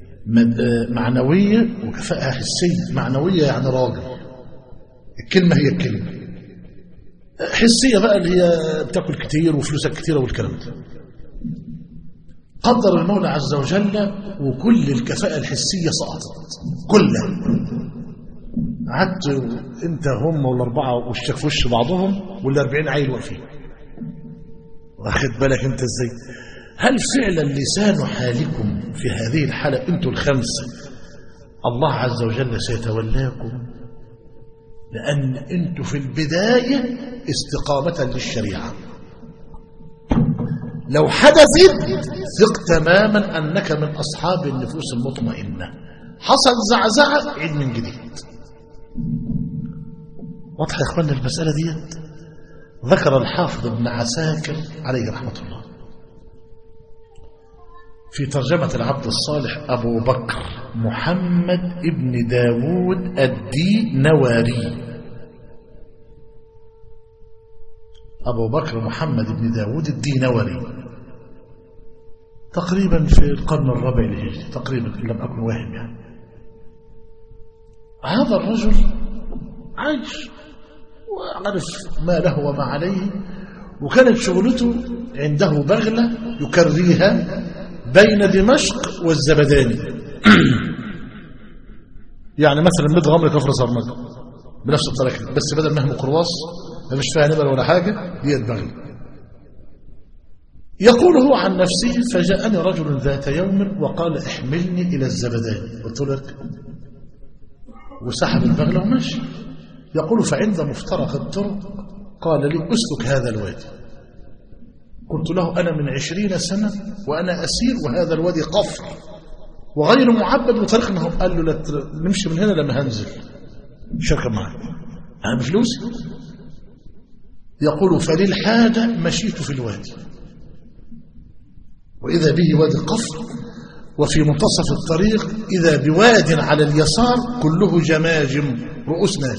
S3: معنوية وكفاءة حسية معنوية يعني راجل الكلمة هي الكلمة حسية بقى اللي هي بتاكل كتير وفلوسك كتيرة والكلام ده قدر المولى عز وجل وكل الكفاءة الحسية سقطت كلها قعدت انت هم والاربعه وشك في وش بعضهم والاربعين عيل واقفين واخد بالك انت ازاي هل فعلا لسان حالكم في هذه الحالة انتوا الخمسة الله عز وجل سيتولاكم لأن انتوا في البداية استقامة للشريعة لو حدثت ثق تماما أنك من أصحاب النفوس المطمئنة حصل زعزعة عيد من جديد واضح يا اخوانا المسألة ديت ذكر الحافظ ابن عساكر عليه رحمة الله في ترجمة العبد الصالح أبو بكر محمد ابن داود الدينواري أبو بكر محمد بن داود الدينوري تقريبا في القرن الرابع الهجري تقريبا إن لم أكن واهم يعني هذا الرجل عايش وعرف ما له وما عليه وكانت شغلته عنده بغلة يكريها بين دمشق والزبداني يعني مثلا مد غمر كفر صرمجة بنفس الطريقة بس بدل ما هي مقرواص مش فيها نبل ولا حاجة هي البغل يقول هو عن نفسه فجاءني رجل ذات يوم وقال احملني إلى الزبدان قلت لك وسحب البغلة ومشي يقول فعند مفترق الطرق قال لي اسلك هذا الوادي قلت له أنا من عشرين سنة وأنا أسير وهذا الوادي قفر وغير معبد وطريق قال له لا نمشي من هنا لما هنزل شركة معي أنا بفلوسي يقول فللحاجة مشيت في الوادي وإذا به وادي قفر وفي منتصف الطريق إذا بواد على اليسار كله جماجم رؤوس ناس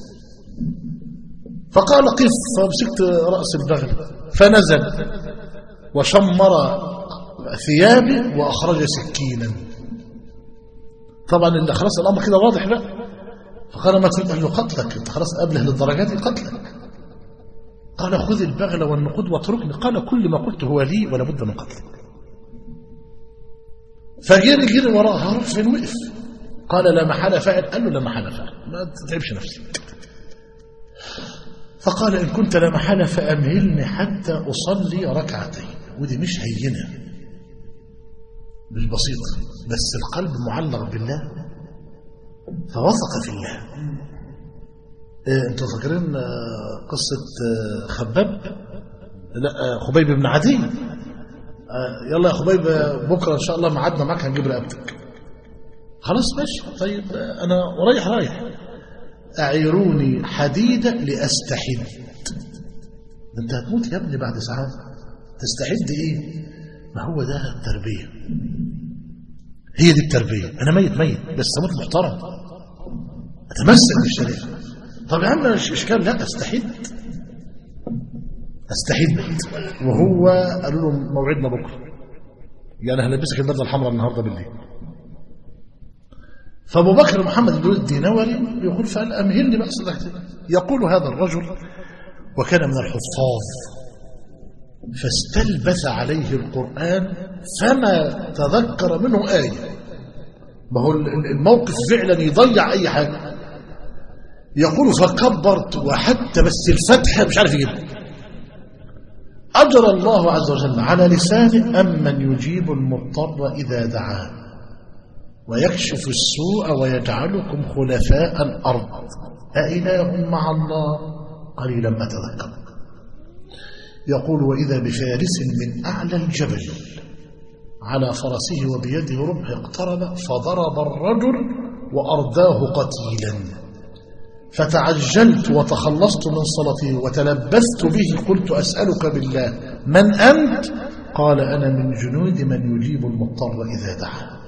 S3: فقال قف فمسكت رأس البغل فنزل وشمر ثيابي وأخرج سكينا طبعا اللي خلاص الأمر كده واضح بقى فقال ما تقول له قتلك انت خلاص قبله للدرجات قتلك قال خذ البغل والنقود واتركني قال كل ما قلت هو لي ولا بد من قتلك فجري جري وراه هروح فين وقف قال لا محالة فاعل قال له لا محالة فاعل ما تتعبش نفسك فقال إن كنت لا محالة فأمهلني حتى أصلي ركعتين ودي مش هينة مش بسيطة بس القلب معلق بالله فوثق في الله إيه انتوا فاكرين قصة خباب لا خبيب بن عدي يلا يا خبيب بكرة إن شاء الله معادنا معاك هنجيب رقبتك خلاص ماشي طيب أنا رايح رايح أعيروني حديدة لأستحد أنت هتموت يا ابني بعد ساعات تستحد إيه ما هو ده التربية هي دي التربية أنا ميت ميت بس أموت محترم أتمسك بالشريعة طب يا عم مش إشكال لا أستحد استحد وهو قالوا له موعدنا بكره يعني هلبسك البدله الحمراء النهارده بالليل فابو بكر محمد بن الدينوري يقول فقال امهلني بقى صدقتي يقول هذا الرجل وكان من الحفاظ فاستلبث عليه القرآن فما تذكر منه آية ما هو الموقف فعلا يضيع أي حاجة يقول فكبرت وحتى بس الفتحة مش عارف يجيبها أجرى الله عز وجل على لسانه أمن يجيب المضطر إذا دعاه ويكشف السوء ويجعلكم خلفاء الأرض أإله مع الله قليلا ما تذكر يقول وإذا بفارس من أعلى الجبل على فرسه وبيده رمح اقترب فضرب الرجل وأرداه قتيلا فتعجلت وتخلصت من صلته وتلبست به قلت أسألك بالله من أنت قال أنا من جنود من يجيب المضطر إذا دعا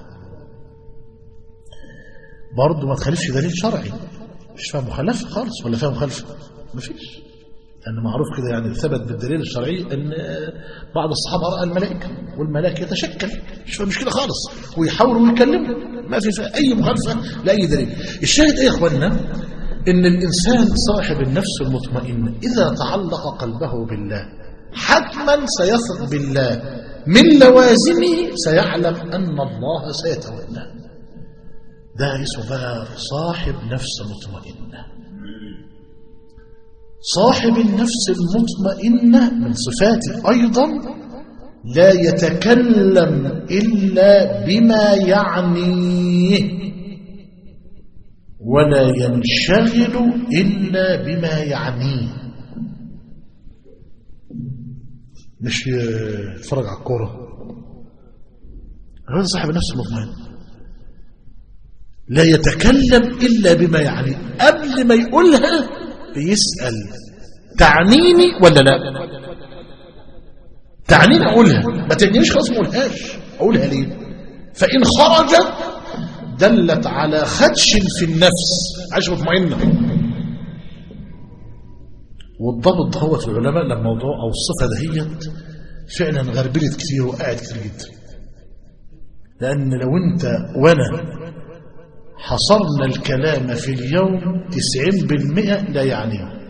S3: برضه ما تخالفش دليل شرعي مش فيها مخالفة خالص ولا فيها مخالفة مفيش لأن معروف كده يعني ثبت بالدليل الشرعي أن بعض الصحابة رأى الملائكة والملاك يتشكل مش فيها مشكلة خالص ويحاولوا ويكلموا ما في أي مخالفة لأي دليل الشاهد إيه يا إخواننا إن الإنسان صاحب النفس المطمئنة إذا تعلق قلبه بالله حتما سيثق بالله من لوازمه سيعلم أن الله سيتولاه ده اسمه بقى صاحب نفس مطمئنة صاحب النفس المطمئنة من صفاته أيضا لا يتكلم إلا بما يعنيه ولا ينشغل إلا بما يعنيه مش يتفرج على الكورة هذا صاحب النفس المطمئن لا يتكلم إلا بما يعنيه قبل ما يقولها بيسأل تعنيني ولا لا تعنيني أقولها ما تعنينيش خلاص ما أقولهاش أقولها ليه فإن خرجت دلت على خدش في النفس عايش مطمئنة والضبط ده هو في العلماء لما الموضوع أو الصفة دهيت فعلا غربلت كتير وقعت كتير جدا لأن لو أنت وأنا حصرنا الكلام في اليوم تسعين بالمئة لا يعنيه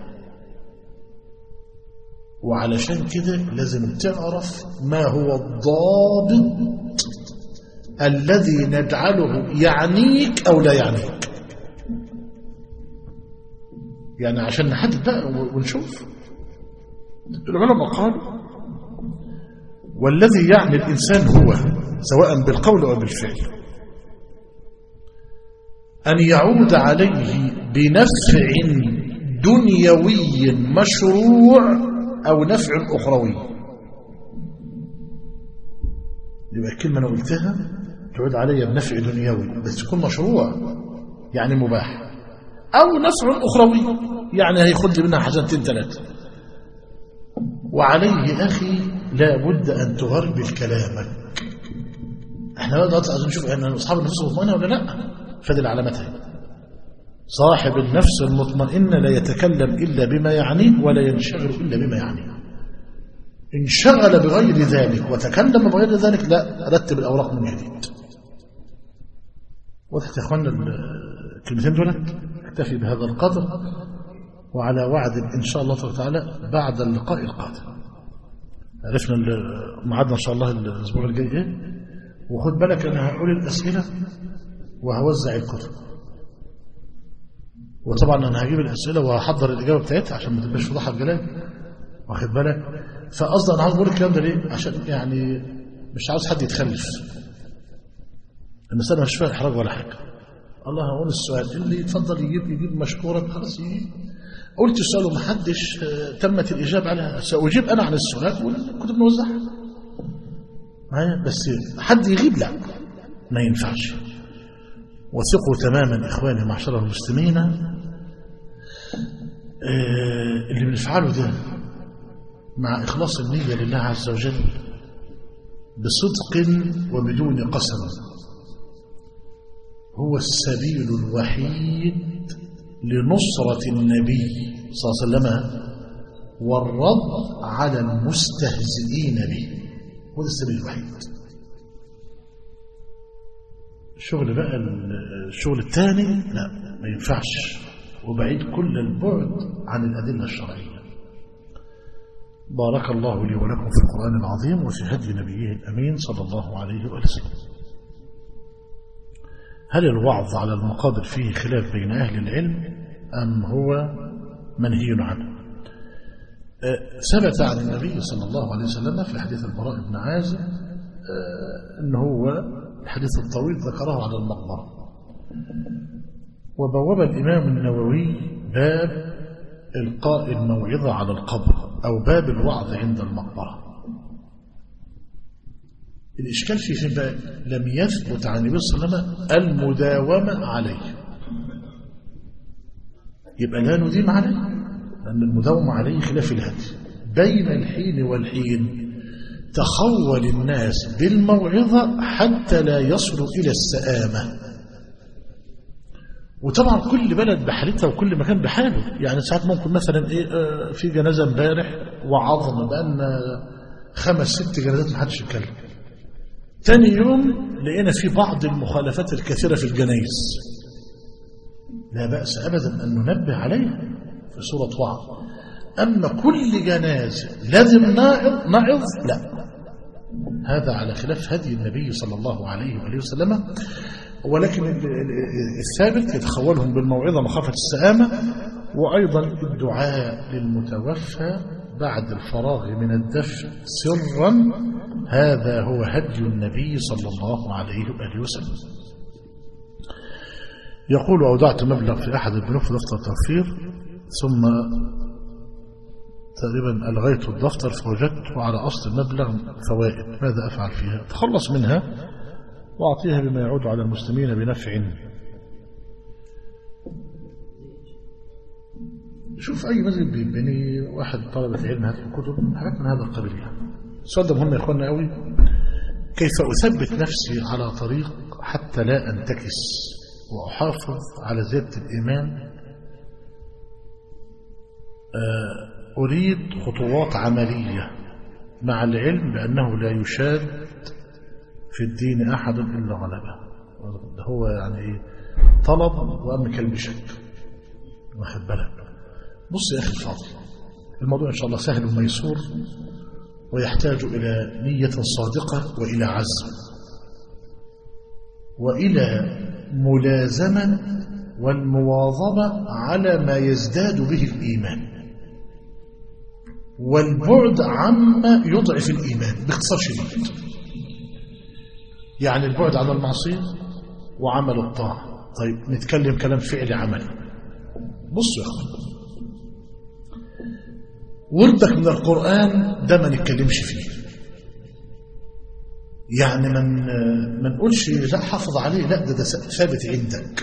S3: وعلشان كده لازم تعرف ما هو الضابط الذي نجعله يعنيك أو لا يعنيك يعني عشان نحدد بقى ونشوف العلماء قالوا والذي يعني الإنسان هو سواء بالقول أو بالفعل أن يعود عليه بنفع دنيوي مشروع أو نفع أخروي يبقى الكلمة أنا قلتها تعود علي بنفع دنيوي بس يكون مشروع يعني مباح أو نفع أخروي يعني هيخد لي منها حاجتين ثلاثة وعليه أخي لا بد أن تغربل كلامك احنا دلوقتي عايزين نشوف ان اصحاب النفس المطمئنه ولا لا فدي العلامتها صاحب النفس المطمئنه لا يتكلم الا بما يعنيه ولا ينشغل الا بما يعنيه انشغل بغير ذلك وتكلم بغير ذلك لا رتب الاوراق من جديد وضحت يا اخوانا الكلمتين دول اكتفي بهذا القدر وعلى وعد ان شاء الله تعالى بعد اللقاء القادم عرفنا ميعادنا ان شاء الله الاسبوع الجاي ايه وخد بالك انا هقول الاسئله وهوزع الكتب وطبعا انا هجيب الاسئله وهحضر الاجابه بتاعتها عشان ما تبقاش فضحها بجلال واخد بالك فقصدي انا عاوز اقول الكلام ده ليه عشان يعني مش عاوز حد يتخلف المساله مش فيها احراج ولا حاجه الله هقول السؤال اللي يتفضل يجيب يجيب مشكورا خلاص يجيب قلت السؤال ومحدش تمت الاجابه عليها ساجيب انا عن السؤال والكتب نوزعها معايا بس حد يغيب لا ما ينفعش وثقوا تماما إخواني معشر المسلمين اللي بنفعله ده مع إخلاص النية لله عز وجل بصدق وبدون قسم هو السبيل الوحيد لنصرة النبي صلى الله عليه وسلم والرد على المستهزئين به وده السبيل الوحيد الشغل بقى الشغل الثاني لا ما ينفعش وبعيد كل البعد عن الأدلة الشرعية بارك الله لي ولكم في القرآن العظيم وفي هدي نبيه الأمين صلى الله عليه وسلم هل الوعظ على المقابر فيه خلاف بين أهل العلم أم هو منهي عنه ثبت عن النبي صلى الله عليه وسلم في حديث البراء بن عازب أن هو الحديث الطويل ذكره على المقبرة وبوب الإمام النووي باب إلقاء الموعظة على القبر أو باب الوعظ عند المقبرة الإشكال في فين بقى لم يثبت عن النبي صلى الله عليه وسلم المداومة عليه يبقى لا نديم عليه لأن المداومة عليه خلاف الهدي بين الحين والحين تخول الناس بالموعظة حتى لا يصلوا إلى السآمة وطبعا كل بلد بحالتها وكل مكان بحاله يعني ساعات ممكن مثلا ايه آه في جنازه امبارح وعظمه بقالنا خمس ست جنازات ما حدش يتكلم تاني يوم لقينا في بعض المخالفات الكثيره في الجنايز لا باس ابدا ان ننبه عليها في سوره وعظ اما كل جنازه لازم نعظ نعظ لا هذا على خلاف هدي النبي صلى الله عليه وآله وسلم ولكن الثابت يتخولهم بالموعظة مخافة السآمة وأيضا الدعاء للمتوفى بعد الفراغ من الدفن سرا هذا هو هدي النبي صلى الله عليه وآله وسلم يقول أودعت مبلغ في أحد البنوك في دفتر التوفير ثم تقريبا ألغيت الدفتر فوجدت على أصل المبلغ فوائد ماذا أفعل فيها تخلص منها وأعطيها بما يعود على المسلمين بنفع شوف أي مسجد بيبني واحد طلبة علم هات كتب حاجات من هذا القبيل يعني السؤال ده مهم يا إخواننا قوي كيف أثبت نفسي على طريق حتى لا أنتكس وأحافظ على زيادة الإيمان أريد خطوات عملية مع العلم بأنه لا يشاد في الدين أحد إلا غلبه ده هو يعني إيه طلب وأم كلب شك واخد بالك بص يا أخي الفاضل الموضوع إن شاء الله سهل وميسور ويحتاج إلى نية صادقة وإلى عزم وإلى ملازمة والمواظبة على ما يزداد به الإيمان والبعد عما يضعف الإيمان باختصار شديد يعني البعد عن المعصية وعمل الطاعة طيب نتكلم كلام فعلي عملي بصوا يا أخوان وردك من القرآن ده ما نتكلمش فيه يعني من ما نقولش لا حافظ عليه لا ده, ده ثابت عندك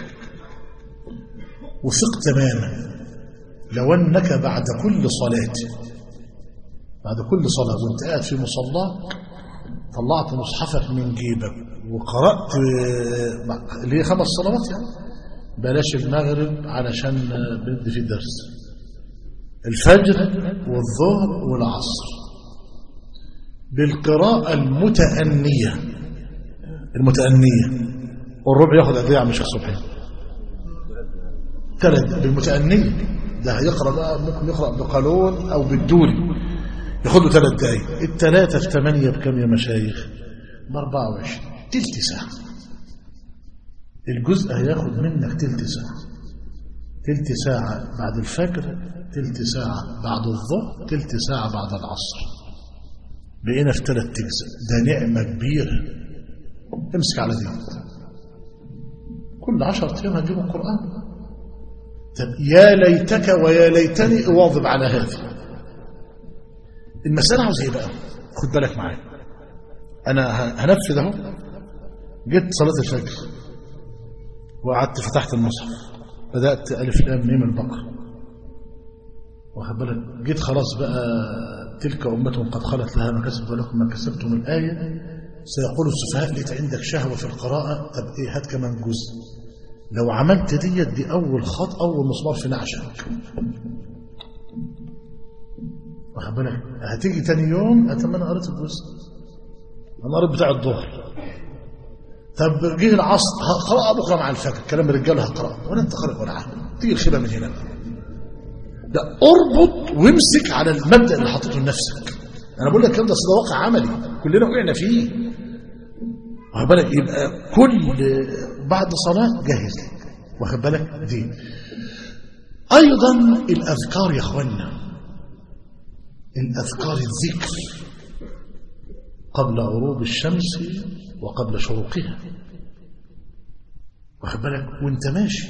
S3: وثق تماما لو انك بعد كل صلاه بعد كل صلاة وانت قاعد في مصلاك طلعت مصحفك من جيبك وقرأت اللي هي خمس صلوات يعني بلاش المغرب علشان بدي في الدرس الفجر والظهر والعصر بالقراءة المتأنية المتأنية والربع ياخد قد ايه يا عم شيخ صبحي ثلاث بالمتأنية ده هيقرأ بقى ممكن يقرأ بقانون أو بالدوري ياخد له ثلاث دقايق الثلاثة في ثمانية بكم يا مشايخ ب 24 تلت ساعة الجزء هياخد منك تلت ساعة تلت ساعة بعد الفجر تلت ساعة بعد الظهر تلت ساعة بعد العصر بقينا في ثلاث تجزء ده نعمة كبيرة امسك على دي كل عشر أيام هتجيب القرآن طب يا ليتك ويا ليتني أواظب على هذه المسألة عاوز ايه بقى خد بالك معايا انا هنفذ اهو جيت صلاة الفجر وقعدت فتحت المصحف بدأت ألف لام ميم البقرة واخد بالك جيت خلاص بقى تلك أمة قد خلت لها ما كسبت ولكم ما كسبتم الآية سيقول السفهاء لقيت عندك شهوة في القراءة طب إيه هات كمان جزء لو عملت ديت دي أول خط أول مسمار في نعشك واخد بالك هتيجي تاني يوم اتمنى قريت الجزء انا قريت بتاع الظهر طب جه العصر هقرا بكره مع الفجر كلام الرجاله هقرا ولا انت قارئ ولا حاجه تيجي الخيبه من هنا بقى لا اربط وامسك على المبدا اللي حطيته لنفسك انا بقول لك الكلام ده أصل ده واقع عملي كلنا وقعنا فيه واخد بالك يبقى كل بعد صلاه جهز لك واخد بالك دي ايضا الاذكار يا اخوانا الاذكار الذكر قبل غروب الشمس وقبل شروقها واخد بالك وانت ماشي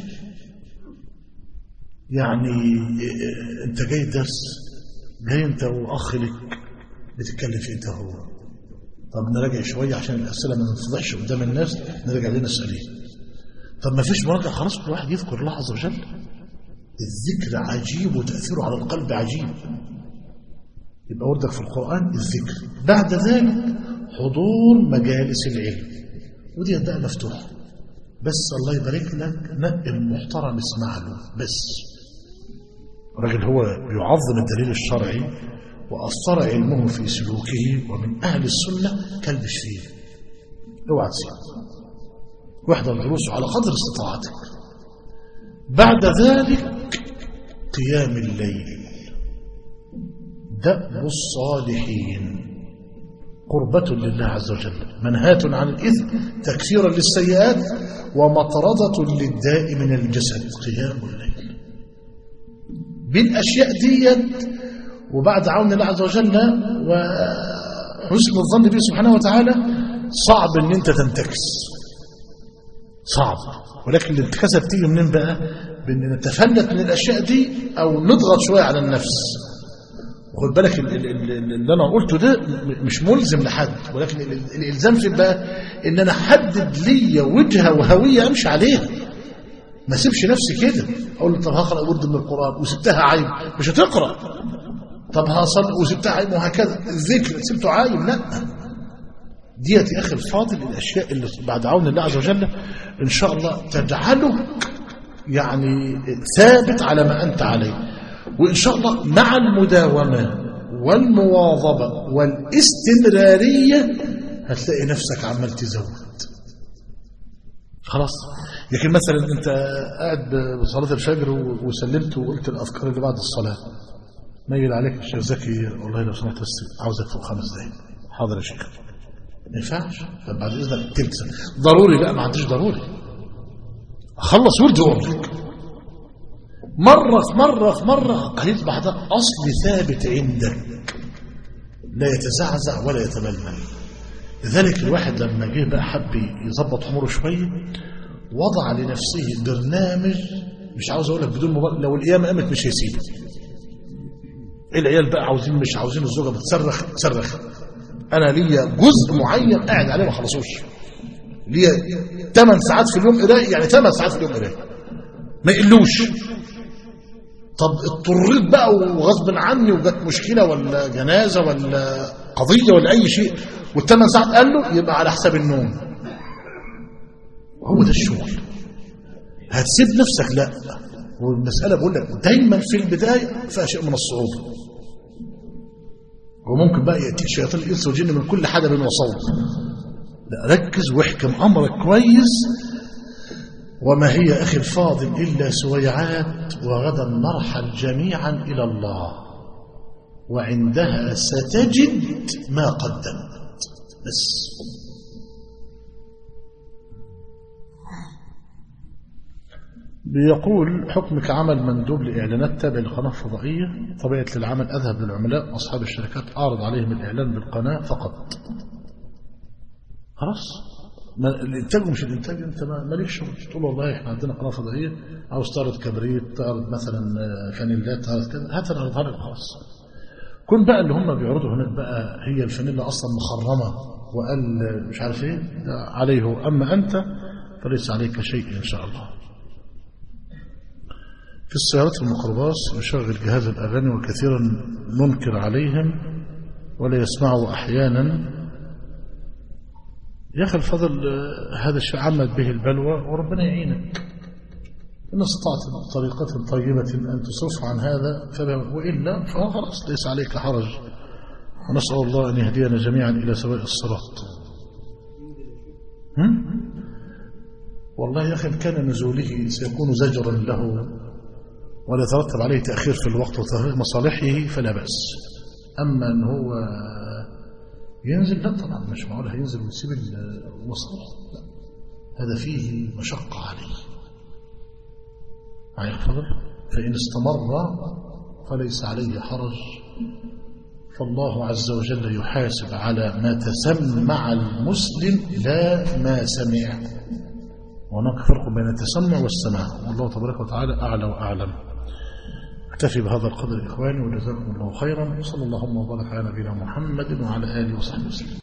S3: يعني انت جاي درس جاي انت واخ لك بتتكلم في انت هو طب نراجع شويه عشان الاسئله ما ننفضحش قدام الناس نرجع لنا سؤالين طب ما فيش مراجعه خلاص كل واحد يذكر الله عز وجل الذكر عجيب وتاثيره على القلب عجيب يبقى وردك في القران الذكر بعد ذلك حضور مجالس العلم ودي بقى مفتوحه بس الله يبارك لك نقي المحترم اسمع له بس الراجل هو يعظم الدليل الشرعي وأثر علمه في سلوكه ومن أهل السنة كلبش فيه اوعى تسيب واحضر دروسه على قدر استطاعتك بعد ذلك قيام الليل دأب الصالحين قربة لله عز وجل منهاة عن الإثم تكفيرا للسيئات ومطردة للداء من الجسد قيام الليل بالأشياء ديت وبعد عون الله عز وجل وحسن الظن به سبحانه وتعالى صعب ان انت تنتكس صعب ولكن الانتكاسه بتيجي منين بقى بان نتفلت من الاشياء دي او نضغط شويه على النفس خد بالك ال- ال- ال- اللي انا قلته ده م- مش ملزم لحد ولكن ال- ال- الالزام في بقى ان انا احدد ليا وجهه وهويه امشي عليها ما اسيبش نفسي كده اقول له طب هقرا ورد من القران وسبتها عايم مش هتقرا طب هصلي وسبتها عايم وهكذا الذكر سبته عايم لا ديت يا اخي الفاضل الاشياء اللي بعد عون الله عز وجل ان شاء الله تجعلك يعني ثابت على ما انت عليه وان شاء الله مع المداومه والمواظبه والاستمراريه هتلاقي نفسك عمال تزود خلاص لكن مثلا انت قاعد بصلاه الفجر و- وسلمت وقلت الاذكار اللي بعد الصلاه ميل عليك الشيخ زكي والله لو سمحت بس عاوزك فوق خمس دقايق حاضر يا شيخ ما ينفعش طب بعد اذنك تلت ساعه ضروري لا ما عنديش ضروري اخلص ورد واقول لك مره في مره في مره هيصبح ده اصل ثابت عندك لا يتزعزع ولا يتململ لذلك الواحد لما جه بقى حب يظبط اموره شويه وضع لنفسه برنامج مش عاوز اقول لك بدون مبالغه لو القيامه قامت مش هيسيبه العيال بقى عاوزين مش عاوزين الزوجه بتصرخ تصرخ انا ليا جزء معين قاعد عليه ما خلصوش ليا 8 ساعات في اليوم قرايه يعني 8 ساعات في اليوم قرايه ما يقلوش طب اضطريت بقى وغصب عني وجت مشكله ولا جنازه ولا قضيه ولا اي شيء والثمان ساعات قال له يبقى على حساب النوم هو ده الشغل هتسيب نفسك لا والمسألة بقول لك دايما في البداية فيها شيء من الصعوبة وممكن بقى يأتيك شياطين الإنس والجن من كل حدب وصوت لا ركز واحكم أمرك كويس وما هي أخي الفاضل إلا سويعات وغدا نرحل جميعا إلى الله وعندها ستجد ما قدمت بس بيقول حكمك عمل مندوب لإعلانات تابع لقناة فضائية طبيعة للعمل أذهب للعملاء أصحاب الشركات أعرض عليهم الإعلان بالقناة فقط خلاص ما الإنتاج مش الإنتاج أنت ما مالكش شغل تقول والله إحنا عندنا قناة فضائية عاوز تعرض كبريت تعرض مثلا فانيلات تعرض كذا هات نعرضها لك خلاص كون بقى اللي هم بيعرضوا هناك بقى هي الفانيلا أصلا مخرمة وقال مش عارف إيه عليه أما أنت فليس عليك شيء إن شاء الله في السيارات الميكروباص يشغل جهاز الأغاني وكثيرا ننكر عليهم ولا يسمعوا أحيانا يا أخي الفضل هذا الشيء عمت به البلوى وربنا يعينك إن استطعت بطريقة طيبة أن تصرف عن هذا فبه وإلا فخلاص ليس عليك حرج ونسأل الله أن يهدينا جميعا إلى سواء الصراط هم؟ والله يا أخي إن كان نزوله سيكون زجرا له ولا يترتب عليه تأخير في الوقت وتأخير مصالحه فلا بأس أما أن هو ينزل لا طبعا مش معقول هينزل ويسيب المصالح لا هذا فيه مشقة عليه معي فضل فإن استمر فليس عليه حرج فالله عز وجل يحاسب على ما تسمع المسلم لا ما سمع وهناك فرق بين التسمع والسماع والله تبارك وتعالى أعلى وأعلم اكتفي بهذا القدر إخواني وجزاكم الله خيرا وصلى اللهم وبارك على نبينا محمد وعلى آله وصحبه وسلم